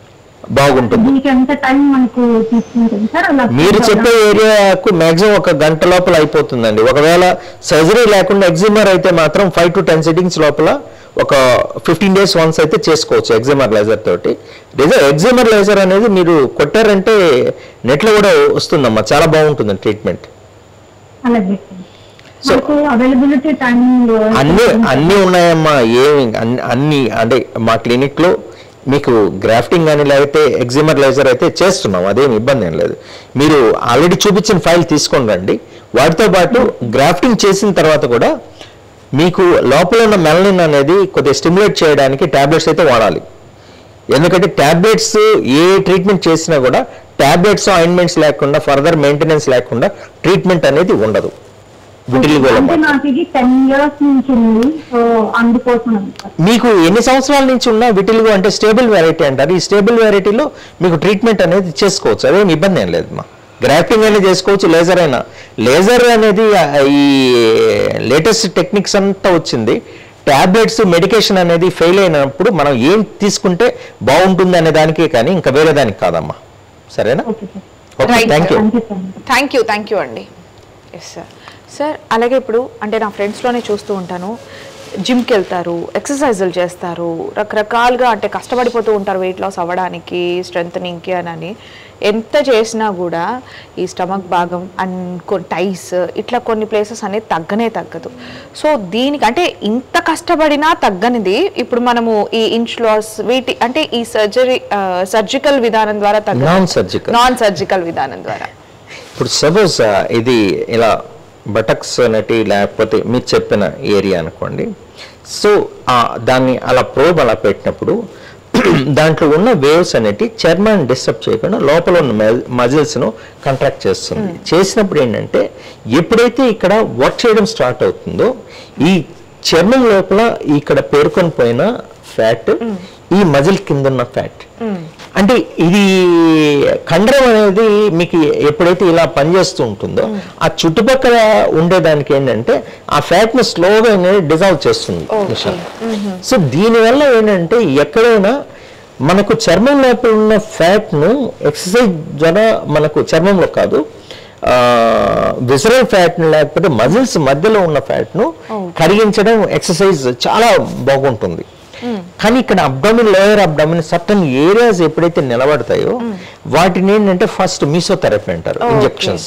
బాగుంటుంది దీనికి ఎంత టైం మనకు తీసుకుంటుంది సార్ అలా మీరు చెప్పే ఏరియాకు మాక్సిమం ఒక గంట లోపల అయిపోతుందండి ఒకవేళ సర్జరీ లేకుండా ఎగ్జిమర్ అయితే మాత్రం ఫైవ్ టు టెన్ సిట్టింగ్స్ లోపల ఒక ఫిఫ్టీన్ డేస్ వన్స్ అయితే చేసుకోవచ్చు ఎగ్జిమర్ లేజర్ తోటి రిజర్ ఎగ్జిమర్ లేజర్ అనేది మీరు కొట్టారంటే నెట్లో కూడా వస్తుందమ్మా చాలా బాగుంటుంది ట్రీట్మెంట్ అలాగే సార్ మనకు అవైలబిలిటీ టైమింగ్ అన్ని అన్ని ఉన్నాయమ్మా ఏమి అన్ని- అన్ని అంటే మా క్లినిక్ లో మీకు గ్రాఫ్టింగ్ కానీ లేకపోతే ఎగ్జిమర్ లేజర్ అయితే చేస్తున్నాం అదేం ఇబ్బంది ఏం లేదు మీరు ఆల్రెడీ చూపించిన ఫైల్ తీసుకొని రండి వాటితో పాటు గ్రాఫ్టింగ్ చేసిన తర్వాత కూడా మీకు లోపల ఉన్న మెలనిన్ అనేది కొద్దిగా స్టిమ్యులేట్ చేయడానికి టాబ్లెట్స్ అయితే వాడాలి ఎందుకంటే టాబ్లెట్స్ ఏ ట్రీట్మెంట్ చేసినా కూడా టాబ్లెట్స్ ఆయింట్మెంట్స్ లేకుండా ఫర్దర్ మెయింటెనెన్స్ లేకుండా ట్రీట్మెంట్ అనేది ఉండదు విటిలిగోలో అంటే నాకు ఇది టెన్ ఇయర్స్ నుంచి ఉంది సో అందుకోసం సార్ మీకు ఎన్ని సంవత్సరాల నుంచి ఉన్న విటిలిగో అంటే స్టేబుల్ వెరైటీ అంటారు ఈ స్టేబుల్ వెరైటీలో మీకు ట్రీట్మెంట్ అనేది చేసుకోవచ్చు అదేం ఇబ్బంది ఏం లేదు మా గ్రాఫ్టింగ్ అయినా చేసుకోవచ్చు లేజర్ అయినా లేజర్ అనేది ఆ, ఈ లేటెస్ట్ టెక్నిక్స్ అంతా వచ్చింది టాబ్లెట్స్ మెడికేషన్ అనేది ఫెయిల్ అయినప్పుడు మనం ఏం తీసుకుంటే బాగుంటుంది అనే దానికే కానీ ఇంకా వేరే దానికి కాదమ్మా సరేనా okay sir okay Right, thank you thank you sir thank you thank you అండి ఎస్ సార్ సార్ అలాగే ఇప్పుడు అంటే నా ఫ్రెండ్స్లోనే చూస్తూ ఉంటాను జిమ్కి వెళ్తారు ఎక్సర్సైజులు చేస్తారు రకరకాలుగా అంటే కష్టపడిపోతూ ఉంటారు వెయిట్ లాస్ అవ్వడానికి స్ట్రెంగ్ అని ఎంత చేసినా కూడా ఈ స్టమక్ భాగం అండ్ టైస్ ఇట్లా కొన్ని ప్లేసెస్ అనేది తగ్గనే తగ్గదు సో దీనికి అంటే ఇంత కష్టపడినా తగ్గనిది ఇప్పుడు మనము ఈ ఇంచ్ లాస్ వీటి అంటే ఈ సర్జరీ సర్జికల్ విధానం ద్వారా తగ్గ Non-surgical. నాన్ సర్జికల్ విధానం ద్వారా ఇప్పుడు సపోజ్ ఇది ఇలా బటక్స్ అనేటి లేకపోతే మీరు చెప్పిన ఏరియా అనుకోండి సో ఆ దాన్ని అలా ప్రోబ్ అలా పెట్టినప్పుడు దాంట్లో ఉన్న వేవ్స్ అనేటి చర్మాన్ని డిస్టర్బ్ చేయకుండా లోపల ఉన్న మజిల్స్ను కంట్రాక్ట్ చేస్తుంది చేసినప్పుడు ఏంటంటే ఎప్పుడైతే ఇక్కడ వర్క్ చేయడం స్టార్ట్ అవుతుందో ఈ చర్మం లోపల ఇక్కడ పేర్కొని పోయిన ఫ్యాట్ ఈ మజిల్ కింద ఉన్న ఫ్యాట్ అంటే ఇది కండరం అనేది మీకు ఎప్పుడైతే ఇలా పనిచేస్తూ ఉంటుందో ఆ చుట్టుపక్కల ఉండేదానికి ఏంటంటే ఆ ఫ్యాట్ ని స్లోగా అనేది డిజాల్వ్ చేస్తుంది నిషా. సో దీనివల్ల ఏంటంటే ఎక్కడైనా మనకు చర్మం లోపల ఉన్న ఫ్యాట్ ను ఎక్సర్సైజ్ ద్వారా మనకు చర్మంలో కాదు విజరల్ ఫ్యాట్ ను లేకపోతే మజిల్స్ మధ్యలో ఉన్న ఫ్యాట్ ను కరిగించడం ఎక్సర్సైజ్ చాలా బాగుంటుంది కానీ ఇక్కడ abdomen lower abdomen certain areas ఎప్పుడైతే నిలబడతాయో వాటిని ఏంటంటే ఫస్ట్ మీసోథెరపీ అంటారు ఇంజెక్షన్స్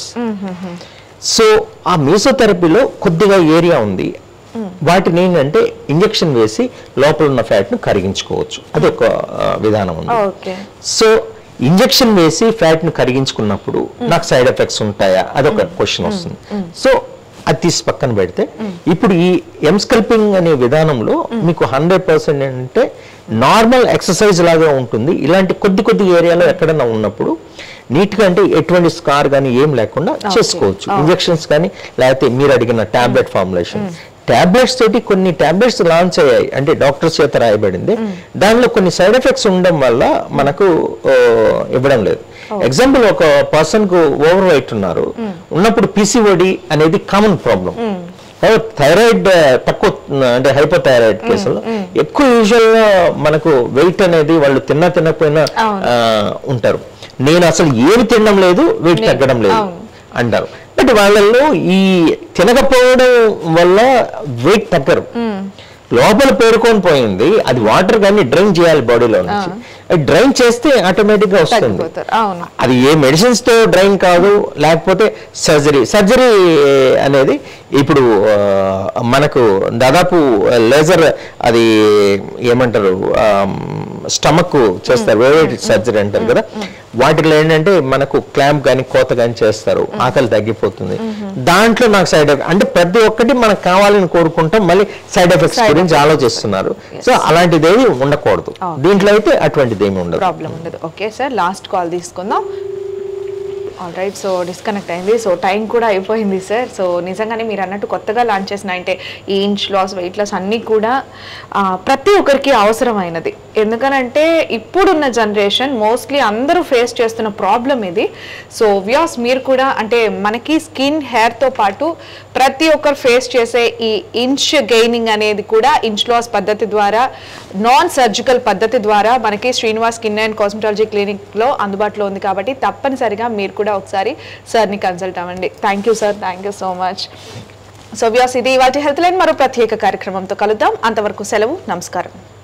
సో ఆ మీసోథెరపీలో కొద్దిగా ఏరియా ఉంది వాటిని ఏంటంటే ఇంజెక్షన్ వేసి లోపల ఉన్న ఫ్యాట్ ను కరిగించుకోవచ్చు అది ఒక ఆ, విధానం ఉంది ఓకే సో ఇంజెక్షన్ వేసి ఫ్యాట్ ను కరిగించుకున్నప్పుడు నాకు సైడ్ ఎఫెక్ట్స్ ఉంటాయా అదొక క్వశ్చన్ వస్తుంది సో అది తీసి పక్కన పెడితే ఇప్పుడు ఈ ఎంస్కల్పింగ్ అనే విధానంలో మీకు హండ్రెడ్ పర్సెంట్ ఏంటంటే నార్మల్ ఎక్సర్సైజ్ లాగా ఉంటుంది ఇలాంటి కొద్ది కొద్ది ఏరియాలో ఎక్కడైనా ఉన్నప్పుడు నీట్ గా అంటే ఎటువంటి స్కార్ కానీ ఏం లేకుండా చేసుకోవచ్చు ఇంజెక్షన్స్ కానీ లేకపోతే మీరు అడిగిన టాబ్లెట్ ఫార్ములేషన్ టాబ్లెట్స్ తోటి కొన్ని టాబ్లెట్స్ లాంచ్ అయ్యాయి అంటే డాక్టర్ చేత రాయబడింది దానిలో కొన్ని సైడ్ ఎఫెక్ట్స్ ఉండడం వల్ల మనకు ఆ, ఇవ్వడం లేదు ఎగ్జాంపుల్ ఒక పర్సన్ కు ఓవర్ వెయిట్ ఉన్నారు ఉన్నప్పుడు పిసిఓడి అనేది కామన్ ప్రాబ్లం థైరాయిడ్ తక్కువ అంటే హైపోథైరాయిడ్ కేసులో ఎక్కువ యూజువల్ గా మనకు వెయిట్ అనేది వాళ్ళు తిన్నా తినకపోయినా ఆ, ఉంటారు నేను అసలు ఏమి తినడం లేదు వెయిట్ తగ్గడం లేదు అంటారు బట్ వాళ్ళల్లో ఈ తినకపోవడం వల్ల వెయిట్ తగ్గరు లోపల పేరుకొని పోయింది అది వాటర్ కానీ డ్రైన్ చేయాలి బాడీలో నుంచి డ్రైన్ చేస్తే ఆటోమేటిక్ గా వస్తుంది తగ్గిపోతారు అవును అది ఏ మెడిసిన్స్ తో డ్రైన్ కాదు లేకపోతే సర్జరీ సర్జరీ అనేది ఇప్పుడు ఆ, మనకు దాదాపు లేజర్ అది ఏమంటారు స్టమక్ చేస్తారు వేరే సర్జరీ అంటారు కదా వాటిలో ఏంటంటే మనకు క్లాంప్ కానీ కోత కానీ చేస్తారు ఆకలి తగ్గిపోతుంది దాంట్లో నాకు సైడ్ ఎఫెక్ట్ అంటే ప్రతి ఒక్కటి మనకు కావాలని కోరుకుంటాం మళ్ళీ సైడ్ ఎఫెక్ట్స్ గురించి ఆలోచిస్తున్నారు సో అలాంటిది ఏది ఉండకూడదు దీంట్లో అయితే అటువంటిది ఏమి ఉండదు ప్రాబ్లం ఉండదు ఓకే సార్ లాస్ట్ కాల్ తీసుకుందాం ఆల్ రైట్ సో డిస్కనెక్ట్ అయింది సో టైం కూడా అయిపోయింది సార్ సో నిజంగానే మీరు అన్నట్టు కొత్తగా లాంచ్ చేసిన అంటే ఈ ఇంచ్ లాస్ వెయిట్ లాస్ అన్నీ కూడా ఆ, ప్రతి ఒక్కరికి అవసరమైనది ఎందుకనంటే ఇప్పుడున్న జనరేషన్ మోస్ట్లీ అందరూ ఫేస్ చేస్తున్న ప్రాబ్లం ఇది సో వ్యాస్ మీరు కూడా అంటే మనకి స్కిన్ హెయిర్తో పాటు ప్రతి ఒక్కరు ఫేస్ చేసే ఈ ఇంచ్ గెయినింగ్ అనేది కూడా ఇంచ్ లాస్ పద్ధతి ద్వారా నాన్ సర్జికల్ పద్ధతి ద్వారా మనకి శ్రీనివాస్ స్కిన్ అండ్ కాస్మెటాలజీ క్లినిక్లో అందుబాటులో ఉంది కాబట్టి తప్పనిసరిగా మీరు కూడా ఒకసారి సార్ని కన్సల్ట్ అవ్వండి thank you sir thank you so much so వ్యాస్ ఇది వాటి హెల్త్ లైన్ మరో ప్రత్యేక కార్యక్రమంతో కలుద్దాం అంతవరకు సెలవు నమస్కారం